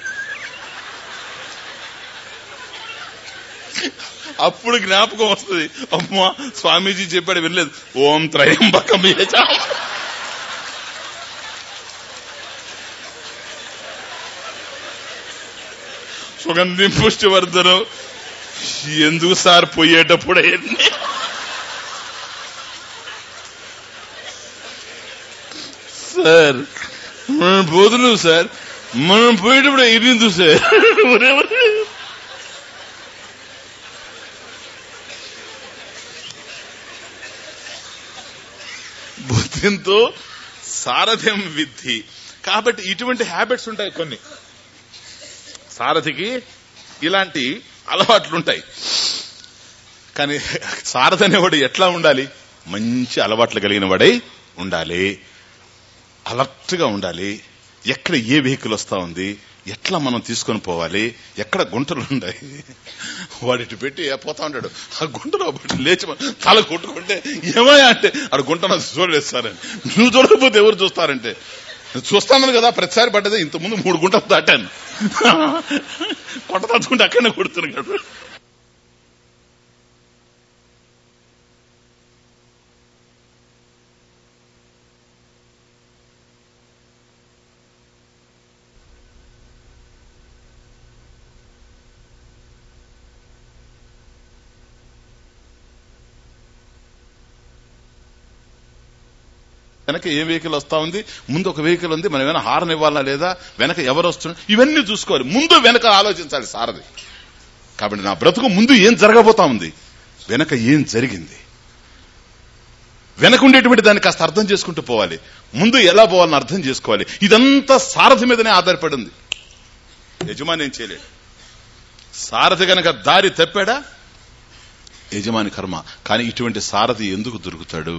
అప్పుడు జ్ఞాపకం వస్తుంది అమ్మా స్వామీజీ చెప్పాడు వినలేదు ఓం త్రయంబకం యజా. సుగంధి పుష్టివర్ధనం ఎందుకు సార్ పోయేటప్పుడు అవన్నీ? సార్ మనం పోతున్నాం సార్ మనం పోయేటప్పుడు ఇది సార్ ఒరేవరే. బుద్ధింతో సారథ్యం విద్ధి కాబట్టి ఇటువంటి హ్యాబిట్స్ ఉంటాయి కొన్ని సారథికి ఇలాంటి అలవాట్లు ఉంటాయి కానీ సారథి అనేవాడు ఎట్లా ఉండాలి మంచి అలవాట్లు కలిగిన వాడై ఉండాలి అలర్ట్ గా ఉండాలి ఎక్కడ ఏ వెహికల్ వస్తా ఉంది ఎట్లా మనం తీసుకొని పోవాలి ఎక్కడ గుంటలు ఉన్నాయి వాడిటి పెట్టి పోతా ఉంటాడు ఆ గుంటలో పెట్టి లేచి మన తల కొట్టుకుంటే ఏమయ్యా అంటే ఆడ గుంటను చూడలేస్తారని నువ్వు చూడకపోతే ఎవరు చూస్తారంటే చూస్తాను కదా ప్రతిసారి పడ్డది ఇంత ముందు మూడు గుంటలు దాటాను కొట్ట తచ్చుకుంటే అక్కడనే కొడుతున్నాడు వెనక ఏ వెహికల్ వస్తా ఉంది ముందు ఒక వెహికల్ ఉంది మనం ఏమైనా హారన్ ఇవ్వాలా లేదా వెనక ఎవరు వస్తున్నారు ఇవన్నీ చూసుకోవాలి ముందు వెనక ఆలోచించాలి సారథి కాబట్టి నా బ్రతుకు ముందు ఏం జరగబోతా ఉంది వెనక ఏం జరిగింది వెనక ఉండేటువంటి దాన్ని కాస్త అర్థం చేసుకుంటూ పోవాలి ముందు ఎలా పోవాలని అర్థం చేసుకోవాలి ఇదంతా సారథి మీదనే ఆధారపడి ఉంది యజమాని ఏం చేయలేడు సారథి గనక దారి తప్పాడా యజమాని కర్మ కానీ ఇటువంటి సారథి ఎందుకు దొరుకుతాడు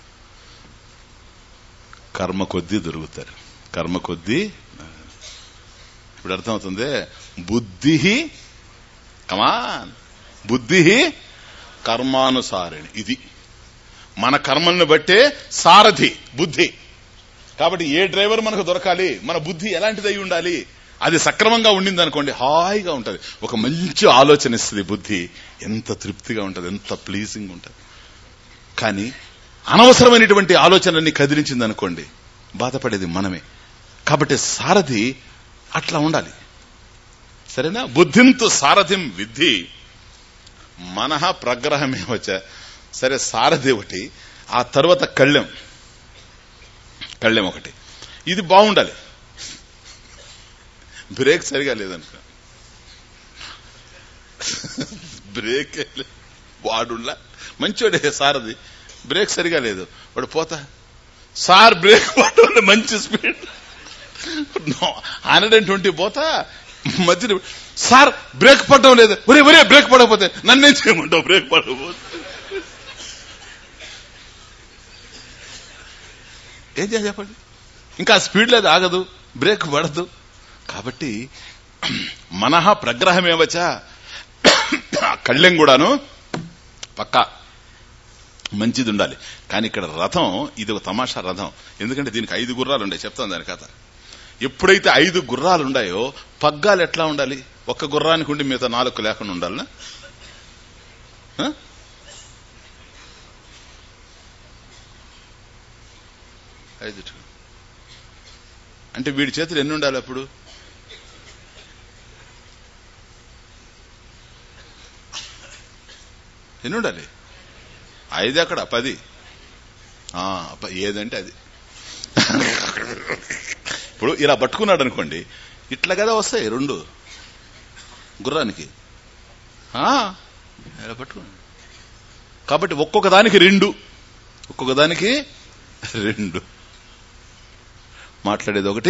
కర్మ కొద్దీ దొరుకుతారు కర్మ కొద్దీ ఇప్పుడు అర్థమవుతుంది బుద్ధి కమాన్ బుద్ధి కర్మానుసారిణి ఇది మన కర్మల్ని బట్టే సారథి బుద్ధి కాబట్టి ఏ డ్రైవర్ మనకు దొరకాలి మన బుద్ధి ఎలాంటిది అయి ఉండాలి అది సక్రమంగా ఉండింది అనుకోండి హాయిగా ఉంటది ఒక మంచి ఆలోచన ఇస్తుంది బుద్ధి ఎంత తృప్తిగా ఉంటది ఎంత ప్లీజింగ్ ఉంటది కానీ అనవసరమైనటువంటి ఆలోచనలన్నీ కదిలించింది అనుకోండి బాధపడేది మనమే కాబట్టి సారథి అట్లా ఉండాలి సరేనా బుద్ధింతో సారథిం విద్ధి మనహ ప్రగ్రహమే వచ్చా సరే సారథి ఒకటి ఆ తర్వాత కళ్ళెం కళ్ళెం ఒకటి ఇది బాగుండాలి బ్రేక్ సరిగా లేదనుకో బ్రేక్ వాడులా మంచోడే సారథి బ్రేక్ సరిగా లేదు వాడు పోతా సార్ బ్రేక్ పట్టు మంచి స్పీడ్ హండ్రెడ్ అండ్ ట్వంటీ పోతా మధ్యలో సార్ బ్రేక్ పడడం లేదు ఒరే ఒరే బ్రేక్ పడకపోతే నన్నేం చేయమంటావు బ్రేక్ పడకపోతే ఏం చేయాలి చెప్పండి ఇంకా స్పీడ్ లేదు ఆగదు బ్రేక్ పడదు కాబట్టి మనహ ప్రగ్రహమేవచా కళ్ళెం కూడాను పక్కా మంచిది ఉండాలి కానీ ఇక్కడ రథం ఇది ఒక తమాషా రథం ఎందుకంటే దీనికి ఐదు గుర్రాలు ఉండే చెప్తాను దాని కథ ఎప్పుడైతే ఐదు గుర్రాలు ఉన్నాయో పగ్గాలు ఎట్లా ఉండాలి ఒక్క గుర్రానికి ఉండి మిగతా నాలుగు లేకుండా ఉండాలనా ఆ? ఐదు అంటే వీడి చేతులు ఎన్ని ఉండాలి అప్పుడు ఎన్ని ఉండాలి ఐదు అక్కడ పది ఆ, అబ్బా, ఏదంటే అది ఇప్పుడు ఇలా పట్టుకున్నాడు అనుకోండి ఇట్లా కదా వస్తాయి రెండు గుర్రానికి ఆ, ఇలా పట్టుకున్నాడు కాబట్టి ఒక్కొక్క దానికి రెండు ఒక్కొక్క దానికి రెండు మాట్లాడేది ఒకటి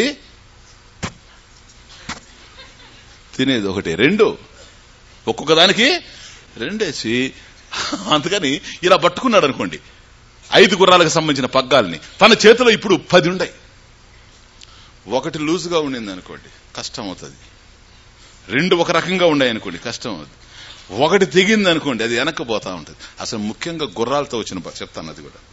తినేది ఒకటి రెండు ఒక్కొక్క దానికి రెండేసి అందుకని ఇలా పట్టుకున్నాడు అనుకోండి ఐదు గుర్రాలకు సంబంధించిన పగ్గాల్ని తన చేతిలో ఇప్పుడు పది ఉన్నాయి ఒకటి లూజుగా ఉండింది అనుకోండి కష్టం అవుతుంది రెండు ఒక రకంగా ఉన్నాయి అనుకోండి కష్టం అవుతుంది ఒకటి తెగింది అనుకోండి అది వెనక్కిపోతా ఉంటుంది అసలు ముఖ్యంగా గుర్రాలతో వచ్చిన ప- చెప్తాను అది కూడా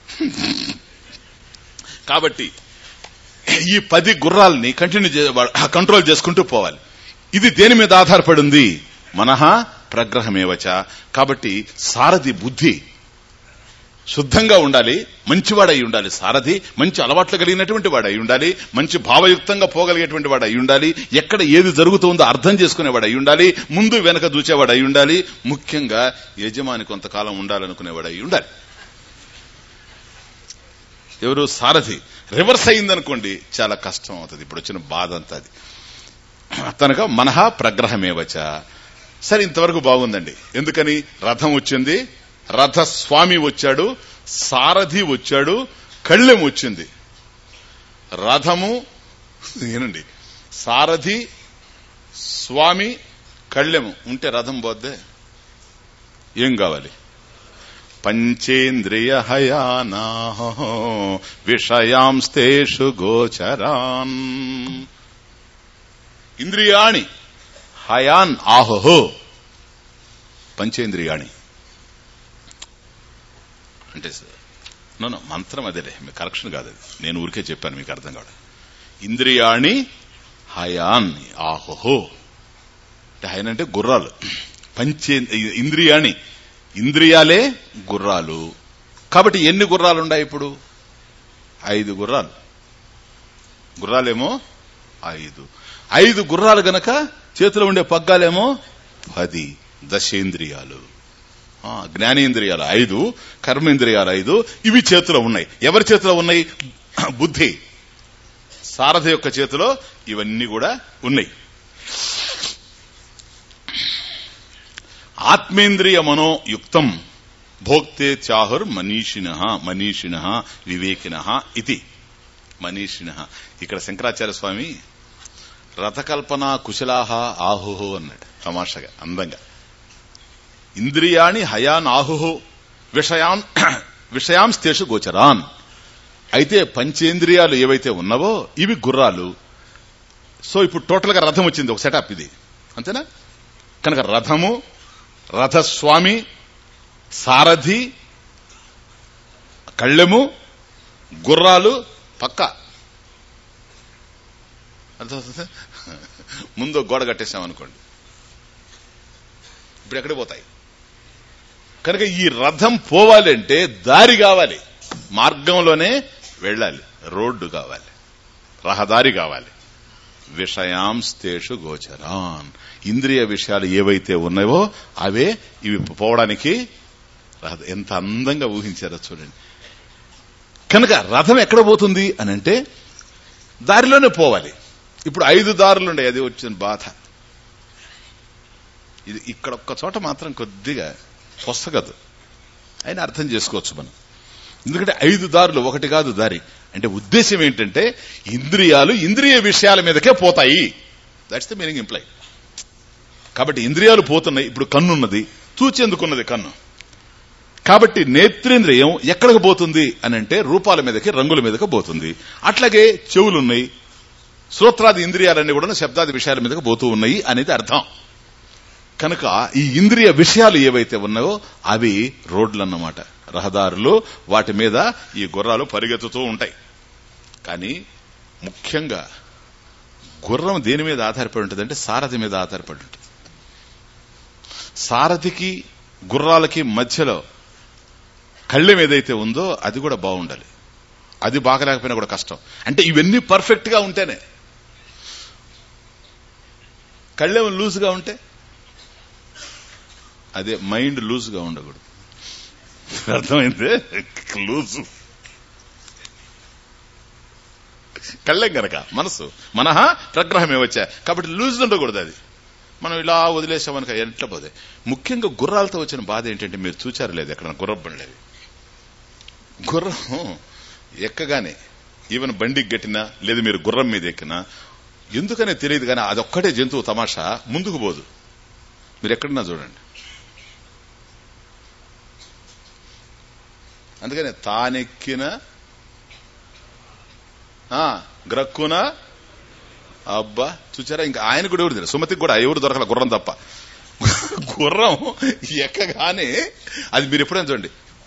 కాబట్టి ఈ పది గుర్రాలని కంటిన్యూ కంట్రోల్ చేసుకుంటూ పోవాలి ఇది దేని మీద ఆధారపడి ఉంది మనహ ప్రగ్రహమేవచ కాబట్టి సారథి బుద్ధి శుద్ధంగా ఉండాలి మంచివాడై ఉండాలి సారథి మంచి అలవాట్లు కలిగినటువంటి వాడు అయి ఉండాలి మంచి భావయుక్తంగా పోగలిగేటువంటి వాడు అయి ఉండాలి ఎక్కడ ఏది జరుగుతుందో అర్థం చేసుకునేవాడు అయి ఉండాలి ముందు వెనక దూచేవాడు అయి ఉండాలి ముఖ్యంగా యజమాని కొంతకాలం ఉండాలనుకునేవాడు అయి ఉండాలి ఎవరు సారథి రివర్స్ అయిందనుకోండి చాలా కష్టం అవుతుంది ఇప్పుడు వచ్చిన బాధ అంతా అది కనుక మనహ ప్రగ్రహమేవచ సరే ఇంతవరకు బాగుందండి ఎందుకని రథం వచ్చింది రథ స్వామి వచ్చాడు సారథి వచ్చాడు కళ్ళెం వచ్చింది రథము ఏనండి సారథి స్వామి కళ్ళెము ఉంటే రథం పోద్దే ఏం కావాలి పంచేంద్రియ హయానా విషయాంస్తేషు గోచరాన్ ఇంద్రియాణి హయాన్ ఆహో పంచేంద్రియాణి అంటే నో నో, మంత్రం అదేలే మీ కరెక్షన్ కాదు అది నేను ఊరికే చెప్పాను మీకు అర్థం కాదు ఇంద్రియాణి హయాన్ ఆహో అంటే హయన్ అంటే గుర్రాలు పంచే ఇంద్రియాణి ఇంద్రియాలే గుర్రాలు కాబట్టి ఎన్ని గుర్రాలు ఉన్నాయి ఇప్పుడు ఐదు గుర్రాలు గుర్రాలేమో ఐదు ఐదు గుర్రాలు గనక చేతిలో ఉండే పగ్గాలేమో పది దశేంద్రియాలు ఆ, జ్ఞానేంద్రియాలు ఐదు కర్మేంద్రియాలు ఐదు ఇవి చేతిలో ఉన్నాయి ఎవరి చేతిలో ఉన్నాయి బుద్ధి సారథి యొక్క చేతిలో ఇవన్నీ కూడా ఉన్నాయి ఆత్మేంద్రియ మనోయుక్తం భోక్తే చాహుర్ మనీషిణ మనీషిణ వివేకిన ఇది మనీషిణ ఇక్కడ శంకరాచార్య స్వామి రథకల్పన కుశలాహ ఆహుహో అన్నాడు తమాషగా అందంగా ఇంద్రియాణి హయాన్ ఆహుహో విషయాన్ విషయాంస్తేషు గోచరాన్ అయితే పంచేంద్రియాలు ఏవైతే ఉన్నావో ఇవి గుర్రాలు సో ఇప్పుడు టోటల్ గా రథం వచ్చింది ఒక సెటప్ ఇది అంతేనా కనుక రథము రథస్వామి సారథి కళ్ళెము గుర్రాలు పక్క అర్థమవుతుందా? ముందు ఒక గోడ కట్టేసాం అనుకోండి ఇప్పుడు ఎక్కడ పోతాయి కనుక ఈ రథం పోవాలి అంటే దారి కావాలి మార్గంలోనే వెళ్ళాలి రోడ్డు కావాలి రహదారి కావాలి విషయాంస్తేషు గోచరాన్ ఇంద్రియ విషయాలు ఏవైతే ఉన్నాయో అవే ఇవి పోవడానికి రహద- ఎంత అందంగా ఊహించారో చూడండి కనుక రథం ఎక్కడ పోతుంది అని అంటే దారిలోనే పోవాలి ఇప్పుడు ఐదు దారులుండే అది వచ్చిన బాధ ఇది ఇక్కడ ఒక్క చోట మాత్రం కొద్దిగా పొసగదు అయినా అర్థం చేసుకోవచ్చు మనం ఎందుకంటే ఐదు దారులు ఒకటి కాదు దారి అంటే ఉద్దేశం ఏంటంటే ఇంద్రియాలు ఇంద్రియ విషయాల మీదకే పోతాయి దట్స్ ద మీనింగ్ ఇంప్లై కాబట్టి ఇంద్రియాలు పోతున్నాయి ఇప్పుడు కన్నున్నది చూచేందుకున్నది కన్ను కాబట్టి నేత్రేంద్రియం ఎక్కడికి పోతుంది అని అంటే రూపాల మీదకి రంగుల మీదకి పోతుంది అట్లాగే చెవులున్నాయి శ్రోత్రాది ఇంద్రియాలన్నీ కూడా శబ్దాది విషయాల మీదకి పోతూ ఉన్నాయి అనేది అర్థం కనుక ఈ ఇంద్రియ విషయాలు ఏవైతే ఉన్నాయో అవి రోడ్లు అన్నమాట రహదారులు వాటి మీద ఈ గుర్రాలు పరిగెత్తుతూ ఉంటాయి కానీ ముఖ్యంగా గుర్రం దేని మీద ఆధారపడి ఉంటుంది అంటే సారథి మీద ఆధారపడి ఉంటుంది సారథికి గుర్రాలకి మధ్యలో కళ్ళెం ఏదైతే ఉందో అది కూడా బాగుండాలి అది బాగలేకపోయినా కూడా కష్టం అంటే ఇవన్నీ పర్ఫెక్ట్ గా ఉంటేనే కళ్ళెం లూజ్ గా ఉంటే అదే మైండ్ లూజ్ గా ఉండకూడదు అర్థమైంది లూజు కళ్ళెం గనక మనసు మనహ ప్రగ్రహమే వచ్చా కాబట్టి లూజ్ ఉండకూడదు అది మనం ఇలా వదిలేసామనుక ఎట్లా పోతే ముఖ్యంగా గుర్రాలతో వచ్చిన బాధ ఏంటంటే మీరు చూచారు లేదు ఎక్కడ గుర్రం బండి గుర్రం ఎక్కగానే ఈవెన్ బండికి గట్టినా లేదు మీరు గుర్రం మీద ఎక్కినా ఎందుకనే తెలియదు కానీ అదొక్కటే జంతువు తమాషా ముందుకు పోదు మీరు ఎక్కడన్నా చూడండి అందుకని తానెక్కిన ఆ, గ్రక్కున అబ్బా చూచారా ఇంకా ఆయన కూడా ఎవరు తెలియదు సుమతికి కూడా ఎవరు దొరకల గుర్రం తప్ప గుర్రం ఎక్కగానే అది మీరు ఎప్పుడైనా చూడండి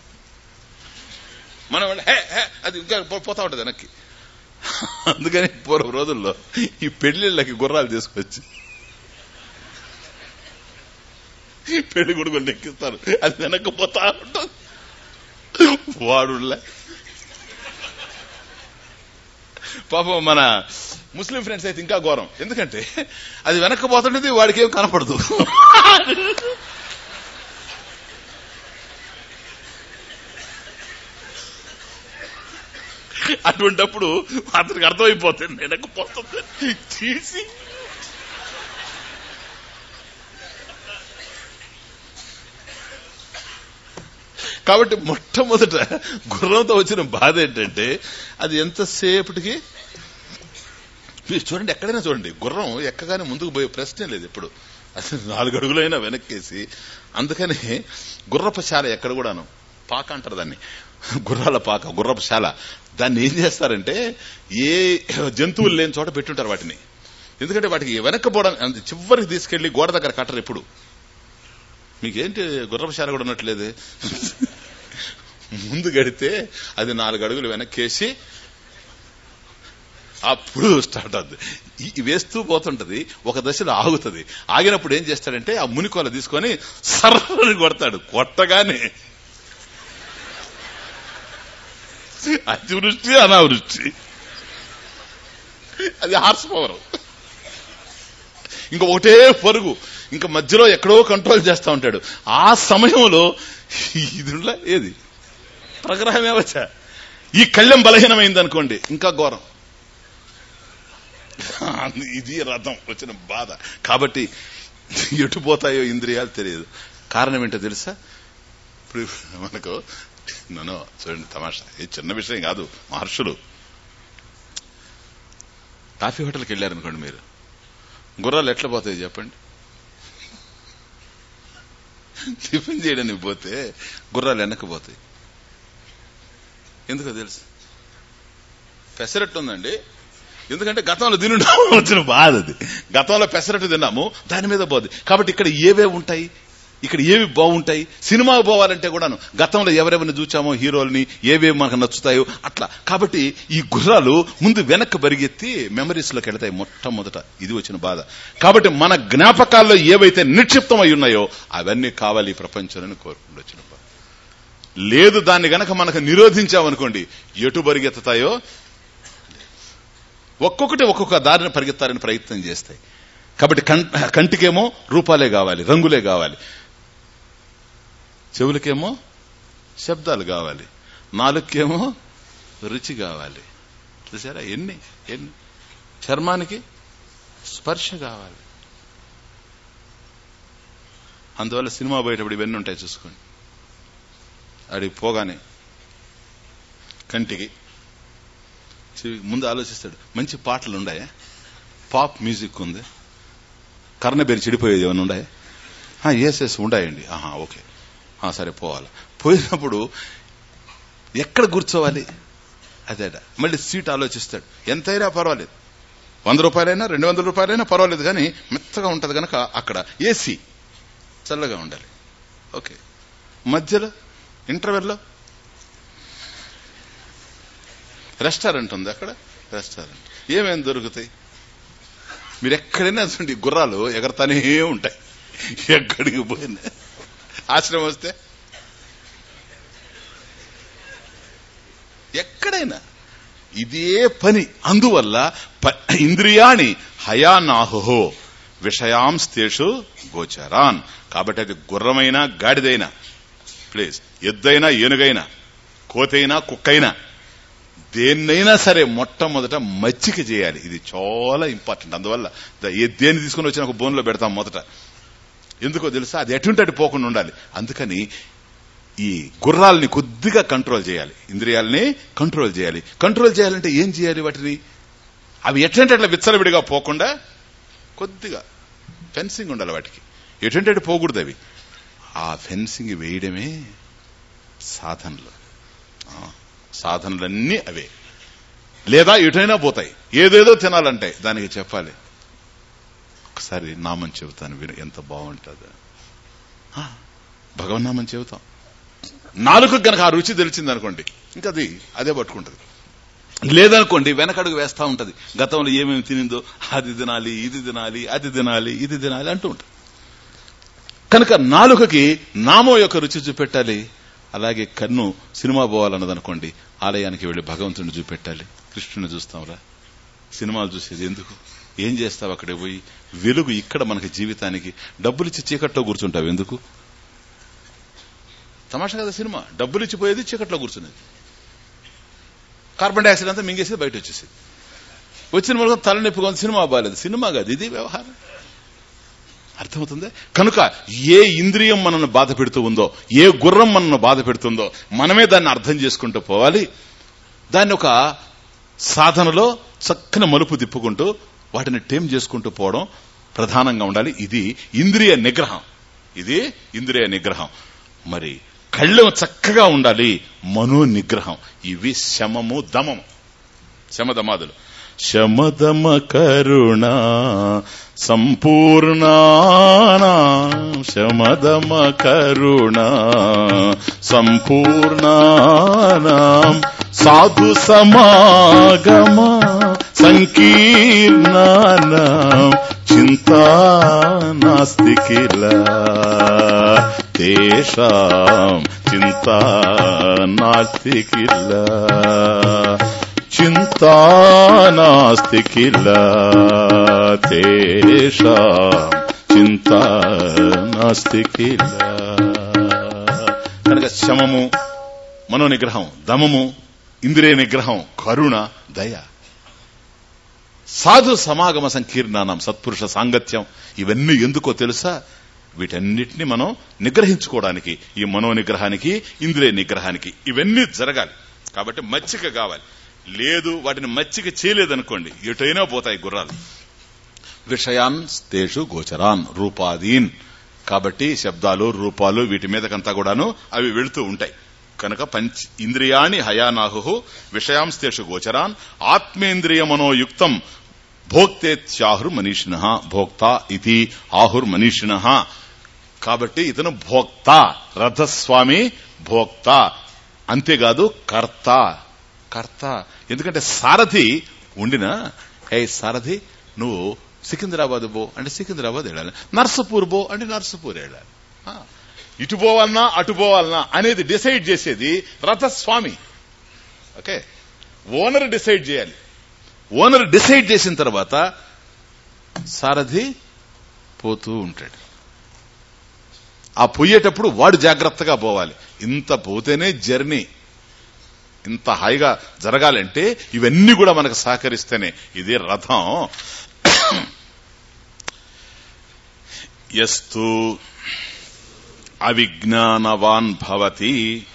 మనం వెళ్ళి, హే హే అది ఇంకా పో- పోతా ఉంటది వెనక్కి అందుకని పూర్వ రోజుల్లో ఈ పెళ్లిళ్ళకి గుర్రాలు తీసుకొచ్చి ఈ పెళ్లి కొడుకులు ఎక్కిస్తారు అది వెనక్కి పోతా ఉంటుంది వాడులే పాపం మన ముస్లిం ఫ్రెండ్స్ అయితే ఇంకా ఘోరం ఎందుకంటే అది వెనక్కి పోతుంటుంది వాడికి ఏం కనపడదు అటువంటప్పుడు అతనికి అర్థమైపోతుంది వెనక్కి పోతుంది తీసి కాబట్టి మొట్టమొదట గుర్రంతో వచ్చిన బాధ ఏంటంటే అది ఎంతసేపటికి మీరు చూడండి ఎక్కడైనా చూడండి గుర్రం ఎక్కగానే ముందుకు పోయే ప్రశ్నే లేదు ఎప్పుడు అసలు నాలుగు అడుగులైనా వెనక్కేసి అందుకని గుర్రపు శాల ఎక్కడ కూడాను పాక అంటారు దాన్ని గుర్రాల పాక గుర్రపు శాల దాన్ని ఏం చేస్తారంటే ఏ జంతువులు లేని చోట పెట్టుంటారు వాటిని ఎందుకంటే వాటికి వెనక్కి పోవడం అంత చివరికి తీసుకెళ్లి గోడ దగ్గర కట్టరు ఎప్పుడు మీకేంటి గుర్రపు శాల కూడా ఉన్నట్లేదు ముందు గడితే అది నాలుగు అడుగులు వెనక్కేసి అప్పుడు స్టార్ట్ అవుతుంది ఈ వేస్తూ పోతుంటది ఒక దశలో ఆగుతుంది ఆగినప్పుడు ఏం చేస్తాడంటే ఆ మునికోల తీసుకొని సర్రని కొడతాడు కొట్టగానే అతివృష్టి అనావృష్టి అది హార్స్ పవర్ ఇంకా ఒకటే పరుగు ఇంకా మధ్యలో ఎక్కడో కంట్రోల్ చేస్తా ఉంటాడు ఆ సమయంలో ఇది ఏది ప్రగ్రహం ఏవచ్చా ఈ కళ్ళెం బలహీనమైంది అనుకోండి ఇంకా ఘోరం ఇది రథం వచ్చిన బాధ కాబట్టి ఎటు పోతాయో ఇంద్రియాలు తెలియదు కారణం ఏంటో తెలుసా ఇప్పుడు మనకు నన్ను చూడండి తమాషా ఇది చిన్న విషయం కాదు మహర్షులు కాఫీ హోటల్కి వెళ్ళారనుకోండి మీరు గుర్రాలు ఎట్లా పోతాయి చెప్పండి టిఫిన్ చేయడానికి పోతే గుర్రాలు వెనక్కి పోతాయి ఎందుకో తెలుసు పెసరట్టు ఉందండి ఎందుకంటే గతంలో తిని వచ్చిన బాధ అది గతంలో పెసరట్టు తిన్నాము దాని మీద పోదు కాబట్టి ఇక్కడ ఏవే ఉంటాయి ఇక్కడ ఏవి బాగుంటాయి సినిమాకు పోవాలంటే కూడాను గతంలో ఎవరెవరిని చూచామో హీరోల్ని ఏవేవి మనకు నచ్చుతాయో అట్లా కాబట్టి ఈ గుర్రాలు ముందు వెనక్కి పరిగెత్తి మెమరీస్ లోకి వెళతాయి మొట్టమొదట ఇది వచ్చిన బాధ కాబట్టి మన జ్ఞాపకాల్లో ఏవైతే నిక్షిప్తమై ఉన్నాయో అవన్నీ కావాలి ఈ ప్రపంచంలో కోరుకుంటూ వచ్చిన బాధ లేదు దాన్ని గనక మనకు నిరోధించామనుకోండి ఎటు పరిగెత్తుతాయో ఒక్కొక్కటి ఒక్కొక్క దారిని పరిగెత్తాలని ప్రయత్నం చేస్తాయి కాబట్టి కం- కంటికేమో రూపాలే కావాలి రంగులే కావాలి చెవులకేమో శబ్దాలు కావాలి నాలుగుకేమో రుచి కావాలి చూసారా ఎన్ని ఎన్ని చర్మానికి స్పర్శ కావాలి అందువల్ల సినిమా పోయేటప్పుడు ఇవన్నీ ఉంటాయి చూసుకోండి అడిగి పోగానే కంటికి చెవి ముందు ఆలోచిస్తాడు మంచి పాటలు ఉన్నాయా పాప్ మ్యూజిక్ ఉంది కర్ణబేరి చెడిపోయేది ఏమైనా ఉన్నాయా ఎస్ ఎస్ ఉన్నాయండి ఆహా ఓకే ఆ, సరే పోవాలి పోయినప్పుడు ఎక్కడ కూర్చోవాలి అదేట మళ్ళీ సీట్ ఆలోచిస్తాడు ఎంతైనా పర్వాలేదు వంద రూపాయలైనా రెండు వందల రూపాయలైనా పర్వాలేదు కానీ మెత్తగా ఉంటది కనుక అక్కడ ఏసీ చల్లగా ఉండాలి ఓకే మధ్యలో ఇంటర్వెల్లో రెస్టారెంట్ ఉంది అక్కడ రెస్టారెంట్ ఏమేమి దొరుకుతాయి మీరు ఎక్కడైనా చూడండి గుర్రాలు ఎగరతానే ఉంటాయి ఎక్కడికి పోయినా ఆశ్రమం వస్తే ఎక్కడైనా ఇదే పని అందువల్ల ప- ఇంద్రియాణి హయానాహో విషయాంస్తేషు గోచరాన్ కాబట్టి అది గుర్రమైనా గాడిదైనా ప్లీజ్ ఎద్దైనా ఏనుగైనా కోతైనా కుక్కైనా దేన్నైనా సరే మొట్టమొదట మచ్చిక చేయాలి ఇది చాలా ఇంపార్టెంట్ అందువల్ల ద- ఏ దేన్ని తీసుకుని వచ్చిన ఒక బోన్లో పెడతాం మొదట ఎందుకో తెలుసా అది ఎటుంటే అటు పోకుండా ఉండాలి అందుకని ఈ గుర్రాల్ని కొద్దిగా కంట్రోల్ చేయాలి ఇంద్రియాలని కంట్రోల్ చేయాలి కంట్రోల్ చేయాలంటే ఏం చేయాలి వాటిని అవి ఎట్లంటే అట్లా విచ్చలవిడిగా పోకుండా కొద్దిగా ఫెన్సింగ్ ఉండాలి వాటికి ఎటుంటే అటు పోకూడదు అవి ఆ ఫెన్సింగ్ వేయడమే సాధనలు ఆ, సాధనలన్నీ అవే లేదా ఎటైనా పోతాయి ఏదేదో తినాలంటే దానికి చెప్పాలి ఒకసారి నామం చెబుతాను విను ఎంత బాగుంటుంది భగవన్నామం చెబుతాం నాలుగు గనక ఆ రుచి తెలిసింది అనుకోండి ఇంకా అది అదే పట్టుకుంటది లేదనుకోండి వెనకడుగు వేస్తా ఉంటది గతంలో ఏమేమి తినిందో అది తినాలి ఇది తినాలి అది తినాలి ఇది తినాలి అంటూ ఉంటుంది కనుక నాలుకకి నామం యొక్క రుచి చూపెట్టాలి అలాగే కన్ను సినిమా పోవాలన్నది అనుకోండి ఆలయానికి వెళ్లి భగవంతుని చూపెట్టాలి కృష్ణుని చూస్తాంరా సినిమాలు చూసేది ఎందుకు ఏం చేస్తావు అక్కడికి పోయి వెలుగు ఇక్కడ మనకి జీవితానికి డబ్బులు ఇచ్చి చీకట్లో కూర్చుంటావు ఎందుకు తమాషా కదా సినిమా డబ్బులు ఇచ్చిపోయేది చీకట్లో కూర్చునేది కార్బన్ డైఆక్సైడ్ అంతా మింగేసి బయట వచ్చేసేది వచ్చిన మూలకం తలనొప్పి కొంత సినిమా బాగాలేదు సినిమా కాదు ఇది వ్యవహారం అర్థమవుతుంది కనుక ఏ ఇంద్రియం మనల్ని బాధ పెడుతూ ఉందో ఏ గుర్రం మనల్ని బాధ పెడుతుందో మనమే దాన్ని అర్థం చేసుకుంటూ పోవాలి దాన్ని ఒక సాధనలో చక్కని మలుపు తిప్పుకుంటూ వాటిని టేమ్ చేసుకుంటూ పోవడం ప్రధానంగా ఉండాలి ఇది ఇంద్రియ నిగ్రహం ఇది ఇంద్రియ నిగ్రహం మరి కళ్ళు చక్కగా ఉండాలి మనో నిగ్రహం ఇవి శమము దమము శమదమాదులు శమదమ కరుణ సంపూర్ణ శమదమ కరుణ సంపూర్ణ సాధు సమాగమ సంకీర్ణాన చింతా నాస్తి కిల తేషాం చింతా నాస్తి కిల చింతా నాస్తి కిల తేషా చింతా నాస్తి కిల కనుక శమము మనో నిగ్రహం దమము ఇంద్రియ నిగ్రహం కరుణ దయ సాధు సమాగమ సంకీర్ణానం సత్పురుష సాంగత్యం ఇవన్నీ ఎందుకో తెలుసా వీటన్నిటిని మనం నిగ్రహించుకోవడానికి ఈ మనో నిగ్రహానికి ఇంద్రియ నిగ్రహానికి ఇవన్నీ జరగాలి కాబట్టి మచ్చిక కావాలి లేదు వాటిని మచ్చిక చేయలేదనుకోండి ఎటైనా పోతాయి గుర్రాలు విషయాన్ తేషు గోచరాన్ రూపాదీన్ కాబట్టి శబ్దాలు రూపాలు వీటి మీదకంతా కూడాను అవి వెళుతూ ఉంటాయి కనుక పంచ ఇంద్రియాణి హయానాహు విషయాంస్తేషు గోచరాన్ ఆత్మేంద్రియ మనోయుక్తం భోక్తేత్యాహుర్ మనీషిణ భోక్త ఇది ఆహుర్ మనీషిణ కాబట్టి ఇతను భోక్త రథస్వామి భోక్త అంతేకాదు కర్త కర్త ఎందుకంటే సారథి ఉండిన ఏ సారథి నువ్వు సికింద్రాబాద్ బో అంటే సికింద్రాబాద్ వెళ్ళాలి నర్సపూర్ బో అంటే నర్సపూర్ వెళ్ళాలి ఆ, ఇటు పోవాలన్నా అటు పోవాలన్నా అనేది డిసైడ్ చేసేది రథస్వామి ఓకే ఓనర్ డిసైడ్ చేయాలి ఓనర్ డిసైడ్ చేసిన తర్వాత సారథి పోతూ ఉంటాడు ఆ పోయేటప్పుడు వాడు జాగ్రత్తగా పోవాలి ఇంత పోతేనే జర్నీ ఇంత హాయిగా జరగాలంటే ఇవన్నీ కూడా మనకు సహకరిస్తేనే ఇది రథం ఎస్తు అవిజ్ఞానవాన్ భవతి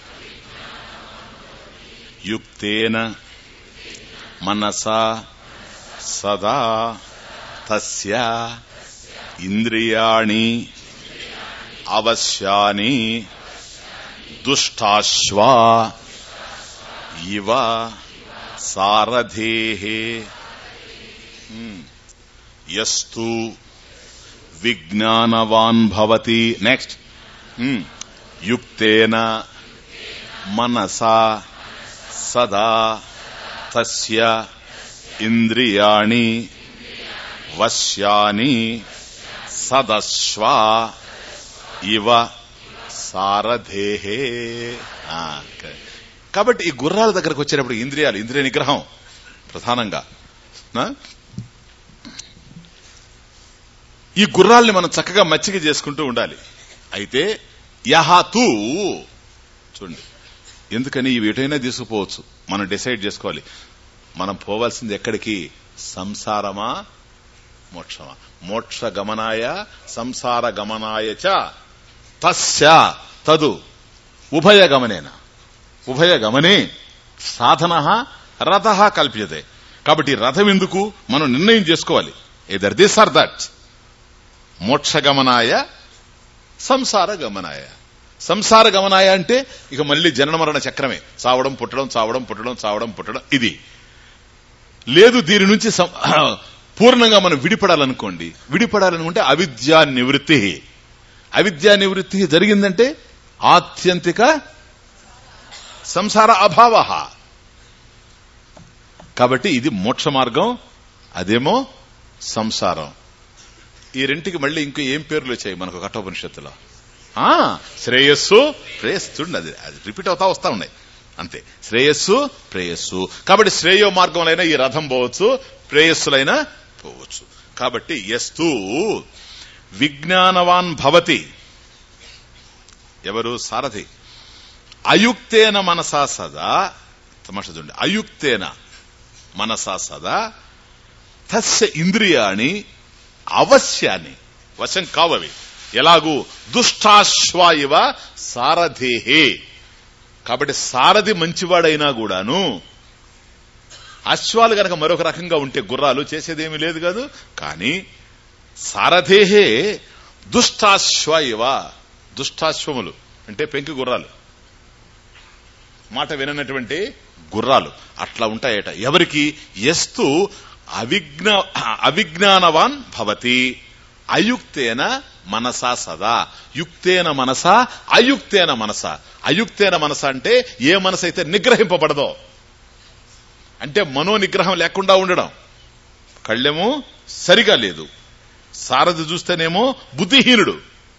యుక్తేన మనసా సదా తస్య ఇంద్రియాణి అవశ్యాని దుష్టాశ్వా ఇవ సారథే యస్తు విజ్ఞానవాన్ భవతి నెక్స్ట్ యుక్తేన మనసా సదా తస్య ఇంద్రియాణి వశ్యాని సదశ్వా ఇవ సారథేహే ఆ, క- కాబట్టి ఈ గుర్రాల దగ్గరకు వచ్చేటప్పుడు ఇంద్రియాలు ఇంద్రియ నిగ్రహం ప్రధానంగా నా? ఈ గుర్రాల్ని మనం చక్కగా మచ్చిక చేసుకుంటూ ఉండాలి అయితే యహాతు చూడండి ఎందుకని ఇవి ఎటైనా తీసుకుపోవచ్చు మనం డిసైడ్ చేసుకోవాలి మనం పోవాల్సింది ఎక్కడికి సంసారమా మోక్షమా మోక్ష గమనాయ సంసార గమనాయ చ తస్య తదు ఉభయ గమనేన ఉభయ గమనే సాధన రథ కల్ప్యతే కాబట్టి రథం ఎందుకు మనం నిర్ణయం చేసుకోవాలి ఇదర్ దిస్ ఆర్ దట్ మోక్ష గమనాయ సంసార గమనాయ సంసార గమనాయ అంటే ఇక మళ్ళీ జనన మరణ చక్రమే చావడం పుట్టడం చావడం పుట్టడం చావడం పుట్టడం ఇది లేదు దీని నుంచి సం- పూర్ణంగా మనం విడిపడాలనుకోండి విడిపడాలనుకుంటే అవిద్యా నివృత్తి అవిద్యా నివృత్తి జరిగిందంటే ఆత్యంతిక సంసార అభావ కాబట్టి ఇది మోక్ష మార్గం అదేమో సంసారం ఈ రెంటికి మళ్ళీ ఇంకో ఏం పేర్లు వచ్చాయి మనకు కఠోపనిషత్తులో ఆ శ్రేయస్సు ప్రేయస్సు చూడండి అది అది రిపీట్ అవుతా వస్తా ఉన్నాయి అంతే శ్రేయస్సు ప్రేయస్సు కాబట్టి శ్రేయో మార్గంలో ఈ రథం పోవచ్చు ప్రేయస్సులైనా పోవచ్చు కాబట్టి ఎస్తు విజ్ఞానవాన్ భవతి ఎవరు సారథి అయుక్తేన మనసా సదా తమాష చూడండి అయుక్తేన మనసా సదా తస్య ఇంద్రియాణి అవశ్యాన్ని వశం కావవి ఎలాగూ దుష్టాశ్వ ఇవ సారథేహే కాబట్టి సారథి మంచివాడైనా కూడాను అశ్వాలు గనక మరొక రకంగా ఉంటే గుర్రాలు చేసేదేమీ లేదు కాదు కానీ సారథేహే దుష్టాశ్వ ఇవ దుష్టాశ్వములు అంటే పెంకి గుర్రాలు మాట విననటువంటి గుర్రాలు అట్లా ఉంటాయట ఎవరికి ఎస్తు అవిజ్ఞ అవిజ్ఞానవాన్ భవతి అయుక్తేన మనసా సదా యుక్తేన మనసా అయుక్తేన మనస అయుక్తేన మనస అంటే ఏ మనసు అయితే నిగ్రహింపబడదో అంటే మనో నిగ్రహం లేకుండా ఉండడం కళ్ళెమో సరిగా లేదు సారథి చూస్తేనేమో బుద్ధిహీనుడు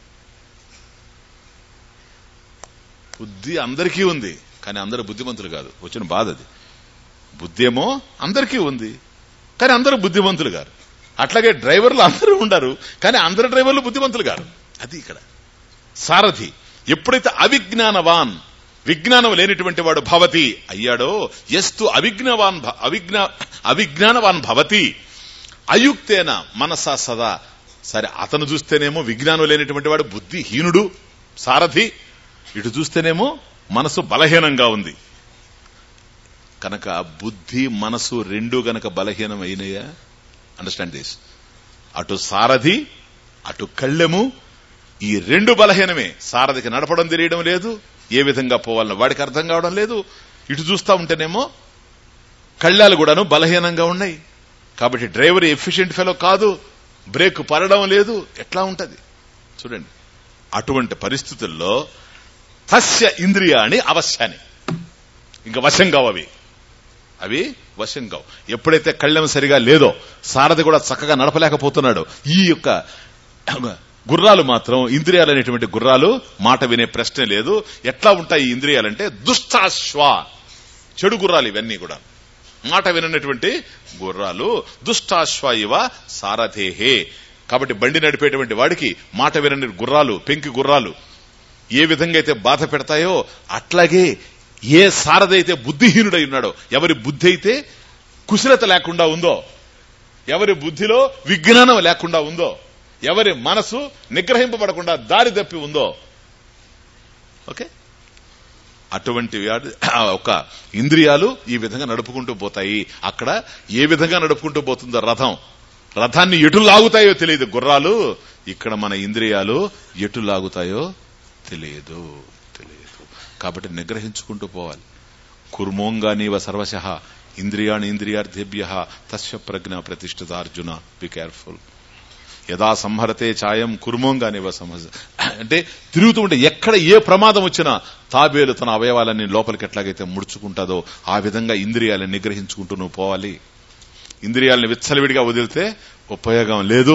బుద్ధి అందరికీ ఉంది కానీ అందరూ బుద్ధిమంతులు కాదు వచ్చిన బాధ అది బుద్ధి ఏమో అందరికీ ఉంది కానీ అందరూ బుద్ధిమంతులు గారు అట్లాగే డ్రైవర్లు అందరూ ఉండరు కానీ అందరు డ్రైవర్లు బుద్ధిమంతులు గారు అది ఇక్కడ సారథి ఎప్పుడైతే అవిజ్ఞానవాన్ విజ్ఞానం లేనిటువంటి వాడు భవతి అయ్యాడో ఎస్తు అవిజ్ఞవాన్ భ- అవిజ్ఞ అవిజ్ఞానవాన్ భవతి అయుక్తేన మనసా సదా సరే అతను చూస్తేనేమో విజ్ఞానం లేనటువంటి వాడు బుద్ధిహీనుడు సారథి ఇటు చూస్తేనేమో మనసు బలహీనంగా ఉంది కనుక బుద్ధి మనసు రెండు గనక బలహీనం అయినాయా అండర్స్టాండ్ దిస్ అటు సారథి అటు కళ్ళెము ఈ రెండు బలహీనమే సారథికి నడపడం తెలియడం లేదు ఏ విధంగా పోవాలనో వాడికి అర్థం కావడం లేదు ఇటు చూస్తా ఉంటేనేమో కళ్ళాలు కూడాను బలహీనంగా ఉన్నాయి కాబట్టి డ్రైవర్ ఎఫిషియెంట్ ఫెలో కాదు బ్రేక్ పడడం లేదు ఎట్లా ఉంటది చూడండి అటువంటి పరిస్థితుల్లో తస్య ఇంద్రియాని అవశ్యాన్ని ఇంకా వశం కావు అవి అవి వశం కావు ఎప్పుడైతే కళ్ళెం సరిగా లేదో సారథి కూడా చక్కగా నడపలేకపోతున్నాడు ఈ యొక్క గుర్రాలు మాత్రం ఇంద్రియాలు అనేటువంటి గుర్రాలు మాట వినే ప్రశ్నే లేదు ఎట్లా ఉంటాయి ఈ ఇంద్రియాలంటే దుష్టాశ్వ చెడు గుర్రాలు ఇవన్నీ కూడా మాట వినటువంటి గుర్రాలు దుష్టాశ్వ ఇవ సారథేహే కాబట్టి బండి నడిపేటువంటి వాడికి మాట వినని గుర్రాలు పెంకి గుర్రాలు ఏ విధంగా అయితే బాధ పెడతాయో అట్లాగే ఏ సారథి అయితే బుద్ధిహీనుడై ఉన్నాడో ఎవరి బుద్ధి అయితే కుశలత లేకుండా ఉందో ఎవరి బుద్ధిలో విజ్ఞానం లేకుండా ఉందో ఎవరి మనసు నిగ్రహింపబడకుండా దారి తప్పి ఉందో ఓకే అటువంటి వాడి- ఒక ఇంద్రియాలు ఈ విధంగా నడుపుకుంటూ పోతాయి అక్కడ ఏ విధంగా నడుపుకుంటూ పోతుందో రథం రథాన్ని ఎటు లాగుతాయో తెలియదు గుర్రాలు ఇక్కడ మన ఇంద్రియాలు ఎటు లాగుతాయో తెలియదు తెలియదు కాబట్టి నిగ్రహించుకుంటూ పోవాలి కుర్మోంగానీవ సర్వశ ఇంద్రియాణి ఇంద్రియార్థేభ్య తస్య ప్రజ్ఞ ప్రతిష్ఠిత అర్జున బి కేర్ఫుల్ యదా సంహరతే ఛాయం కుర్మోంగానివ సంహ అంటే తిరుగుతూ ఉంటే ఎక్కడ ఏ ప్రమాదం వచ్చినా తాబేలు తన అవయవాలన్నీ లోపలికి ఎట్లాగైతే ముడుచుకుంటుందో ఆ విధంగా ఇంద్రియాలను నిగ్రహించుకుంటూ నువ్వు పోవాలి ఇంద్రియాలను విచ్చలవిడిగా వదిలితే ఉపయోగం లేదు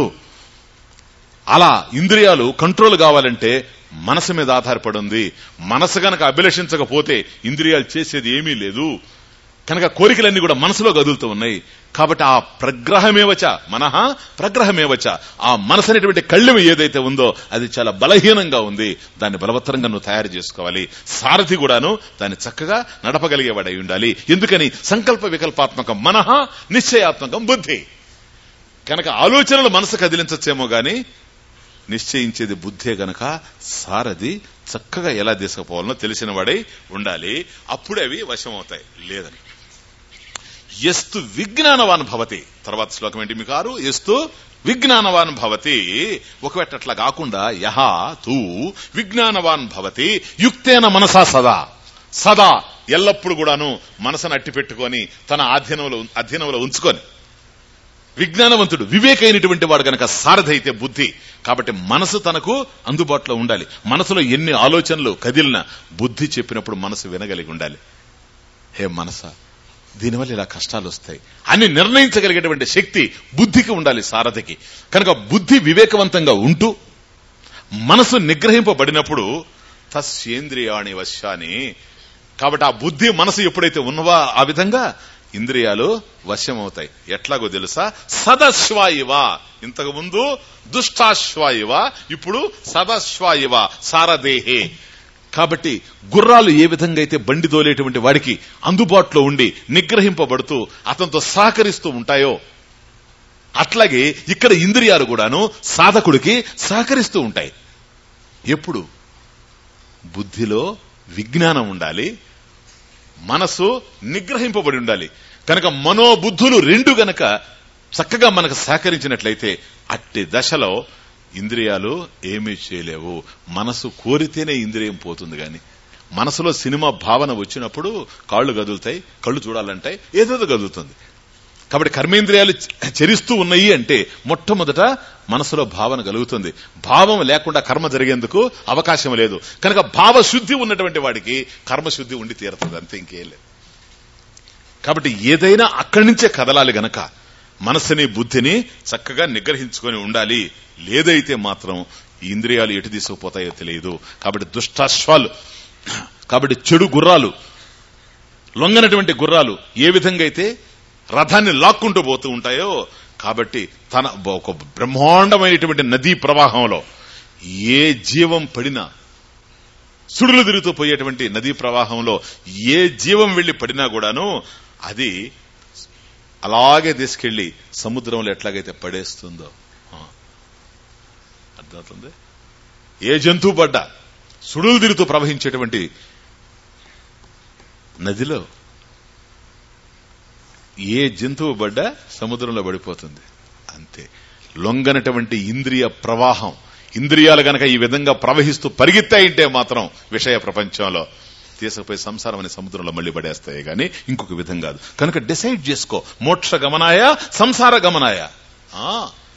అలా ఇంద్రియాలు కంట్రోల్ కావాలంటే మనసు మీద ఆధారపడి ఉంది మనసు గనక అభిలషించకపోతే ఇంద్రియాలు చేసేది ఏమీ లేదు కనుక కోరికలన్నీ కూడా మనసులో కదులుతూ ఉన్నాయి కాబట్టి ఆ ప్రగ్రహమేవచ మనహ ప్రగ్రహమేవచ ఆ మనసు అనేటువంటి కళ్ళెము ఏదైతే ఉందో అది చాలా బలహీనంగా ఉంది దాన్ని బలవత్తరంగా నువ్వు తయారు చేసుకోవాలి సారథి కూడాను దాన్ని చక్కగా నడపగలిగేవాడై ఉండాలి ఎందుకని సంకల్ప వికల్పాత్మకం మనహ నిశ్చయాత్మకం బుద్ధి కనుక ఆలోచనలు మనసు కదిలించచ్చేమో గాని నిశ్చయించేది బుద్ధే గనక సారథి చక్కగా ఎలా తీసుకుపోవాలనో తెలిసిన వాడై ఉండాలి అప్పుడే అవి వశం అవుతాయి లేదని ఎస్తు విజ్ఞానవాన్ భవతి తర్వాత శ్లోకం ఏంటి మీకు ఆరు ఎస్తు విజ్ఞానవాన్ భవతి ఒకవేళ అట్లా కాకుండా యహ తూ విజ్ఞానవాన్ భవతి యుక్తేన మనసా సదా సదా ఎల్లప్పుడు కూడాను మనసును అట్టి పెట్టుకొని తన ఆధీనంలో అధీనంలో ఉంచుకొని విజ్ఞానవంతుడు వివేకైనటువంటి వాడు గనక సారథి అయితే బుద్ధి కాబట్టి మనసు తనకు అందుబాటులో ఉండాలి మనసులో ఎన్ని ఆలోచనలు కదిలినా బుద్ధి చెప్పినప్పుడు మనసు వినగలిగి ఉండాలి హే మనసా దీనివల్ల ఇలా కష్టాలు వస్తాయి అని నిర్ణయించగలిగేటువంటి శక్తి బుద్ధికి ఉండాలి సారథికి కనుక బుద్ధి వివేకవంతంగా ఉంటూ మనసు నిగ్రహింపబడినప్పుడు తస్యేంద్రియాణి వశాని కాబట్టి ఆ బుద్ధి మనసు ఎప్పుడైతే ఉన్నవా ఆ విధంగా ఇంద్రియాలు వశ్యమవుతాయి ఎట్లాగో తెలుసా సదశ్వాయివ ఇంతకు ముందు దుష్టాశ్వాయివ ఇప్పుడు సదశ్వాయివ సారదేహే కాబట్టి గుర్రాలు ఏ విధంగా అయితే బండి తోలేటువంటి వాడికి అందుబాటులో ఉండి నిగ్రహింపబడుతూ అతనితో సహకరిస్తూ ఉంటాయో అట్లాగే ఇక్కడ ఇంద్రియాలు కూడాను సాధకుడికి సహకరిస్తూ ఉంటాయి ఎప్పుడు బుద్ధిలో విజ్ఞానం ఉండాలి మనసు నిగ్రహింపబడి ఉండాలి కనుక మనోబుద్ధులు రెండు గనక చక్కగా మనకు సహకరించినట్లయితే అట్టి దశలో ఇంద్రియాలు ఏమీ చేయలేవు మనసు కోరితేనే ఇంద్రియం పోతుంది గాని మనసులో సినిమా భావన వచ్చినప్పుడు కాళ్ళు గదులుతాయి కళ్ళు చూడాలంటాయి ఏదేదో గదులుతుంది కాబట్టి కర్మేంద్రియాలు చరిస్తూ ఉన్నాయి అంటే మొట్టమొదట మనసులో భావన కలుగుతుంది భావం లేకుండా కర్మ జరిగేందుకు అవకాశం లేదు కనుక భావశుద్ధి ఉన్నటువంటి వాడికి కర్మశుద్ధి ఉండి తీరుతుంది అంతే ఇంకేం లేదు కాబట్టి ఏదైనా అక్కడి నుంచే కదలాలి గనక మనసుని బుద్ధిని చక్కగా నిగ్రహించుకొని ఉండాలి లేదైతే మాత్రం ఈ ఇంద్రియాలు ఎటు తీసుకుపోతాయో తెలియదు కాబట్టి దుష్టాశ్వాలు కాబట్టి చెడు గుర్రాలు లొంగనటువంటి గుర్రాలు ఏ విధంగా అయితే రథాన్ని లాక్కుంటూ పోతూ ఉంటాయో కాబట్టి తన ఒక బ్రహ్మాండమైనటువంటి నదీ ప్రవాహంలో ఏ జీవం పడినా సుడులు తిరుగుతూ పోయేటువంటి నదీ ప్రవాహంలో ఏ జీవం వెళ్లి పడినా కూడాను అది అలాగే తీసుకెళ్లి సముద్రంలో ఎట్లాగైతే పడేస్తుందో ఆ. అర్థమవుతుంది ఏ జంతువు పడ్డా సుడులు తిరుగుతూ ప్రవహించేటువంటి నదిలో ఏ జంతువు పడ్డా సముద్రంలో పడిపోతుంది అంతే లొంగనటువంటి ఇంద్రియ ప్రవాహం ఇంద్రియాలు గనక ఈ విధంగా ప్రవహిస్తూ పరిగెత్తాయింటే మాత్రం విషయ ప్రపంచంలో తీసుకుపోయి సంసారం అనే సముద్రంలో మళ్లీ పడేస్తాయి గాని ఇంకొక విధం కాదు కనుక డిసైడ్ చేసుకో మోక్ష గమనాయ సంసార గమనాయ ఆ.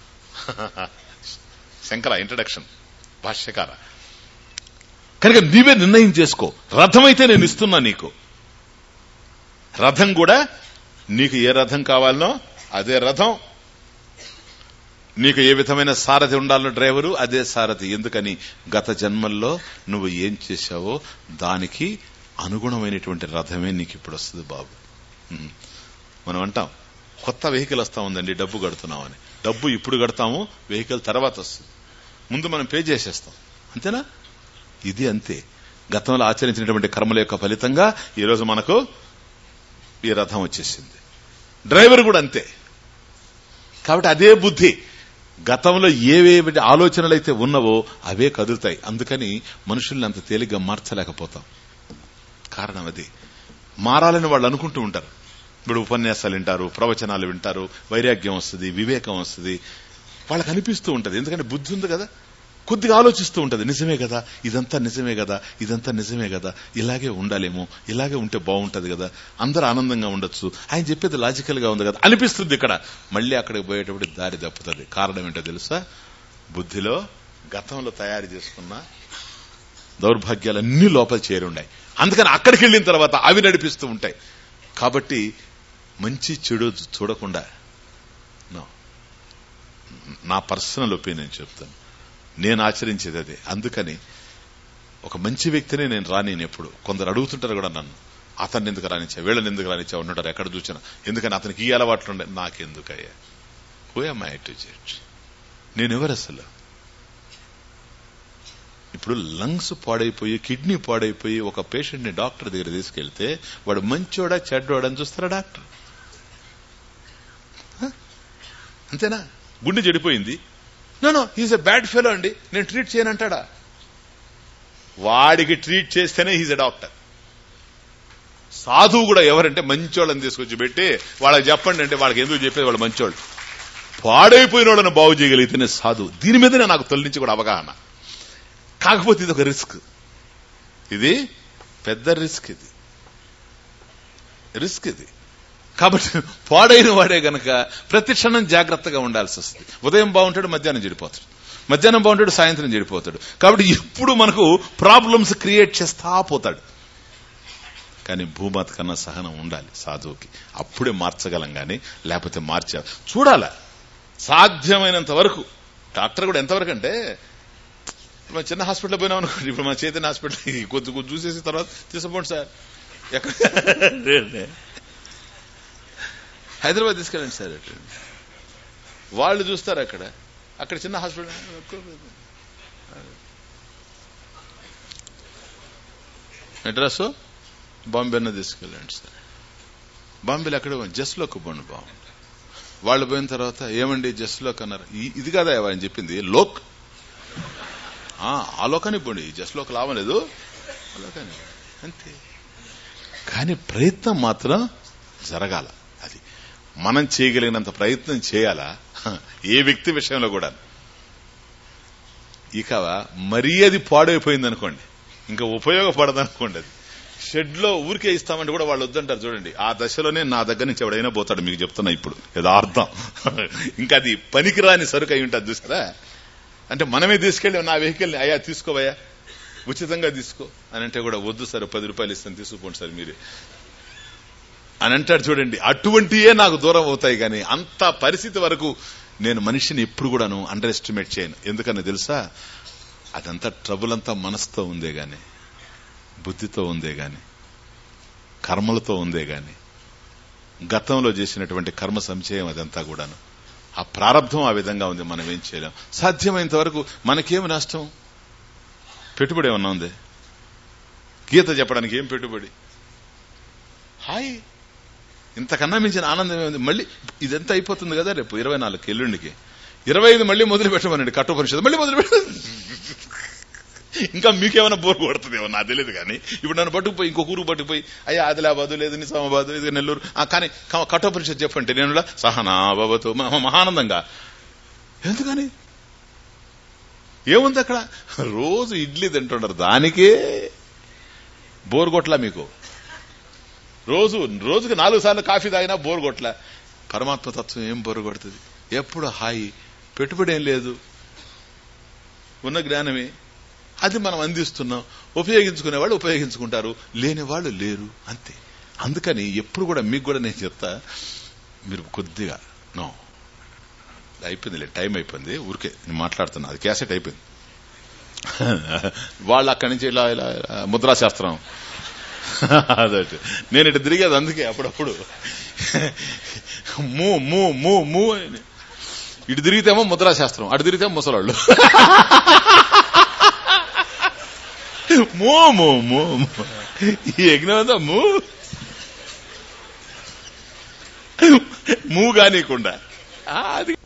శంకర ఇంట్రడక్షన్ భాష్యకార కనుక నీవే నిర్ణయం చేసుకో రథమైతే నేను ఇస్తున్నా నీకు రథం కూడా నీకు ఏ రథం కావాలనో అదే రథం నీకు ఏ విధమైన సారథి ఉండాలనో డ్రైవరు అదే సారథి ఎందుకని గత జన్మల్లో నువ్వు ఏం చేశావో దానికి అనుగుణమైనటువంటి రథమే నీకు ఇప్పుడు వస్తుంది బాబు ఉమ్. మనం అంటాం కొత్త వెహికల్ వస్తా ఉందండి డబ్బు కడుతున్నామని డబ్బు ఇప్పుడు కడతాము వెహికల్ తర్వాత వస్తుంది ముందు మనం పే చేసేస్తాం అంతేనా ఇది అంతే గతంలో ఆచరించినటువంటి కర్మల యొక్క ఫలితంగా ఈరోజు మనకు ఈ రథం వచ్చేసింది డ్రైవర్ కూడా అంతే కాబట్టి అదే బుద్ధి గతంలో ఏవేవి ఆలోచనలు అయితే ఉన్నవో అవే కదులుతాయి అందుకని మనుషుల్ని అంత తేలిగ్గా మార్చలేకపోతాం కారణం అది మారాలని వాళ్ళు అనుకుంటూ ఉంటారు ఇప్పుడు ఉపన్యాసాలు వింటారు ప్రవచనాలు వింటారు వైరాగ్యం వస్తుంది వివేకం వస్తుంది వాళ్ళకి అనిపిస్తూ ఉంటది ఎందుకంటే బుద్ధి ఉంది కదా కొద్దిగా ఆలోచిస్తూ ఉంటది నిజమే కదా ఇదంతా నిజమే కదా ఇదంతా నిజమే కదా ఇలాగే ఉండాలేమో ఇలాగే ఉంటే బాగుంటది కదా అందరూ ఆనందంగా ఉండొచ్చు ఆయన చెప్పేది లాజికల్ గా ఉంది కదా అనిపిస్తుంది ఇక్కడ మళ్ళీ అక్కడికి పోయేటప్పుడు దారి తప్పుతుంది కారణం ఏంటో తెలుసా బుద్ధిలో గతంలో తయారు చేసుకున్న దౌర్భాగ్యాలన్నీ లోపల చేరున్నాయి అందుకని అక్కడికి వెళ్ళిన తర్వాత అవి నడిపిస్తూ ఉంటాయి కాబట్టి మంచి చెడు చూడకుండా No. నా పర్సనల్ ఒపీనియన్ చెప్తాను నేను ఆచరించేది అదే అందుకని ఒక మంచి వ్యక్తిని నేను రానిను ఎప్పుడు కొందరు అడుగుతుంటారు కూడా నన్ను అతన్ని ఎందుకు రానిచ్చా వీళ్ళని ఎందుకు రానిచ్చా ఉంటారు ఎక్కడ చూసినా ఎందుకని అతనికి ఈ అలవాట్లు ఉండే నాకెందుకయ్యా who am I to judge నేనెవరు అసలు ఇప్పుడు లంగ్స్ పాడైపోయి కిడ్నీ పాడైపోయి ఒక పేషెంట్ ని డాక్టర్ దగ్గర తీసుకెళ్తే వాడు మంచోడా చెడ్డోడా అని చూస్తారా డాక్టర్ హ? అంతేనా గుండె చెడిపోయింది no he's a bad fellow అండి నేను ట్రీట్ చేయనంటాడా వాడికి ట్రీట్ చేస్తేనే హీజ్ ఎ డాక్టర్ సాధువు కూడా ఎవరంటే మంచోళ్ళని తీసుకొచ్చి పెట్టి వాళ్ళకి చెప్పండి అంటే వాళ్ళకి ఎందుకు చెప్పేది వాళ్ళు మంచోళ్ళు పాడైపోయిన వాళ్ళని బాగు చేయగలిగితేనే సాధు దీని మీదనే నాకు తొలి నుంచి కూడా అవగాహన కాకపోతే ఇది ఒక రిస్క్ ఇది పెద్ద రిస్క్ ఇది రిస్క్ ఇది కాబట్టి పాడైన వాడే గనక ప్రతి క్షణం జాగ్రత్తగా ఉండాల్సి వస్తుంది ఉదయం బాగుంటాడు మధ్యాహ్నం చెడిపోతాడు మధ్యాహ్నం బాగుంటాడు సాయంత్రం చెడిపోతాడు కాబట్టి ఎప్పుడు మనకు ప్రాబ్లమ్స్ క్రియేట్ చేస్తా పోతాడు కానీ భూమాత కన్నా సహనం ఉండాలి సాధువుకి అప్పుడే మార్చగలం గాని లేకపోతే మార్చా చూడాల సాధ్యమైనంత వరకు డాక్టర్ కూడా ఎంతవరకు అంటే మన చిన్న హాస్పిటల్ పోయినాం అనుకోండి ఇప్పుడు మన చైతన్య హాస్పిటల్ కొద్ది కొద్ది చూసేసి తర్వాత తీసుకోండి సార్ ఎక్కడ హైదరాబాద్ తీసుకెళ్ళండి సార్ అటు. వాళ్ళు చూస్తారు అక్కడ అక్కడ చిన్న హాస్పిటల్ అడ్రస్ బాంబేనే తీసుకెళ్ళండి సార్ బాంబేలో ఎక్కడ జస్ట్లోకి పోండి బాగుంది వాళ్ళు పోయిన తర్వాత ఏమండి జస్ట్లోక్ అన్నారు ఈ- ఇది కదా ఆయన చెప్పింది లోక్ ఆ, ఆ లోకానికి పోండి జస్ట్లోకి లాభం లేదు ఆ లోకానికి అంతే కానీ ప్రయత్నం మాత్రం జరగాల అది మనం చేయగలిగినంత ప్రయత్నం చేయాలా హ, ఏ వ్యక్తి విషయంలో కూడా ఇక మరీ అది పాడైపోయింది అనుకోండి ఇంకా ఉపయోగపడదు అనుకోండి అది షెడ్ లో ఊరికే ఇస్తామంటే కూడా వాళ్ళు వద్దంటారు చూడండి ఆ దశలోనే నా దగ్గర నుంచి ఎవడైనా పోతాడు మీకు చెప్తున్నా ఇప్పుడు యథార్థం ఇంకా అది పనికిరాని సరుకు అయి ఉంటుంది చూసారా అంటే మనమే తీసుకెళ్ళి నా వెహికల్ అయ్యా తీసుకోవయ్యా ఉచితంగా తీసుకో అని అంటే కూడా వద్దు సార్ పది రూపాయలు ఇస్తాను తీసుకోండి సార్ మీరే అని అంటాడు చూడండి అటువంటియే నాకు దూరం అవుతాయి కానీ అంత పరిస్థితి వరకు నేను మనిషిని ఎప్పుడు కూడాను అండర్ ఎస్టిమేట్ చేయను ఎందుకని తెలుసా అదంతా ట్రబుల్ అంతా మనసుతో ఉందే గాని బుద్ధితో ఉందే గాని కర్మలతో ఉందే గాని గతంలో చేసినటువంటి కర్మ సంచయం అదంతా కూడాను ఆ ప్రారంధం ఆ విధంగా ఉంది మనం ఏం చేయలేం సాధ్యమైనంత వరకు మనకేం నష్టం పెట్టుబడి ఏమన్నా ఉంది గీత చెప్పడానికి ఏం పెట్టుబడి హాయ్ ఇంతకన్నా మించిన ఆనందం ఏముంది మళ్ళీ ఇదంతా అయిపోతుంది కదా రేపు ఇరవై నాలుగు ఎల్లుండికి ఇరవై ఐదు మళ్ళీ మొదలు పెట్టమనండి కట్టోపనిషత్తు మళ్ళీ మొదలు పెట్ట ఇంకా మీకేమైనా బోర్ కొడుతుందేమో నాకు తెలియదు కానీ ఇప్పుడు నన్ను పట్టుకుపోయి ఇంకొక ఊరు పట్టుకుపోయి అయ్యా ఆదిలాబాదు లేదు నిజామాబాదు ఇది నెల్లూరు ఆ, కానీ క- కఠోపనిషత్తు చెప్పంటే నేను సహనా బాబతో మహానందంగా ఎందుకని ఏముంది అక్కడ రోజు ఇడ్లీ తింటుంటారు దానికే బోర్ కొట్లా మీకు రోజు రోజుకి నాలుగు సార్లు కాఫీ తాగినా బోర్ కొట్ల పరమాత్మ తత్వం ఏం బోరు కొడుతుంది ఎప్పుడు హాయి పెట్టుబడి ఏం లేదు ఉన్న జ్ఞానమే అది మనం అందిస్తున్నాం ఉపయోగించుకునే వాళ్ళు ఉపయోగించుకుంటారు లేని వాళ్ళు లేరు అంతే అందుకని ఎప్పుడు కూడా మీకు కూడా నేను చెప్తా మీరు కొద్దిగా నో అయిపోయింది టైం అయిపోయింది ఊరికే నేను మాట్లాడుతున్నా అది క్యాసెట్ అయిపోయింది వాళ్ళు అక్కడి నుంచి ఇలా ఇలా ఇలా ముద్రాశాస్త్రం అదే నేను ఇటు తిరిగేది అందుకే అప్పుడప్పుడు మూ మూ మూ మూ అని ఇటు తిరిగితేమో ముద్రాశాస్త్రం అటు తిరిగితే ముసలాళ్ళు మూ మూ మూ మూ. ఈ యజ్ఞం అంతా మూ మూ కానీకుండా ఆ, అది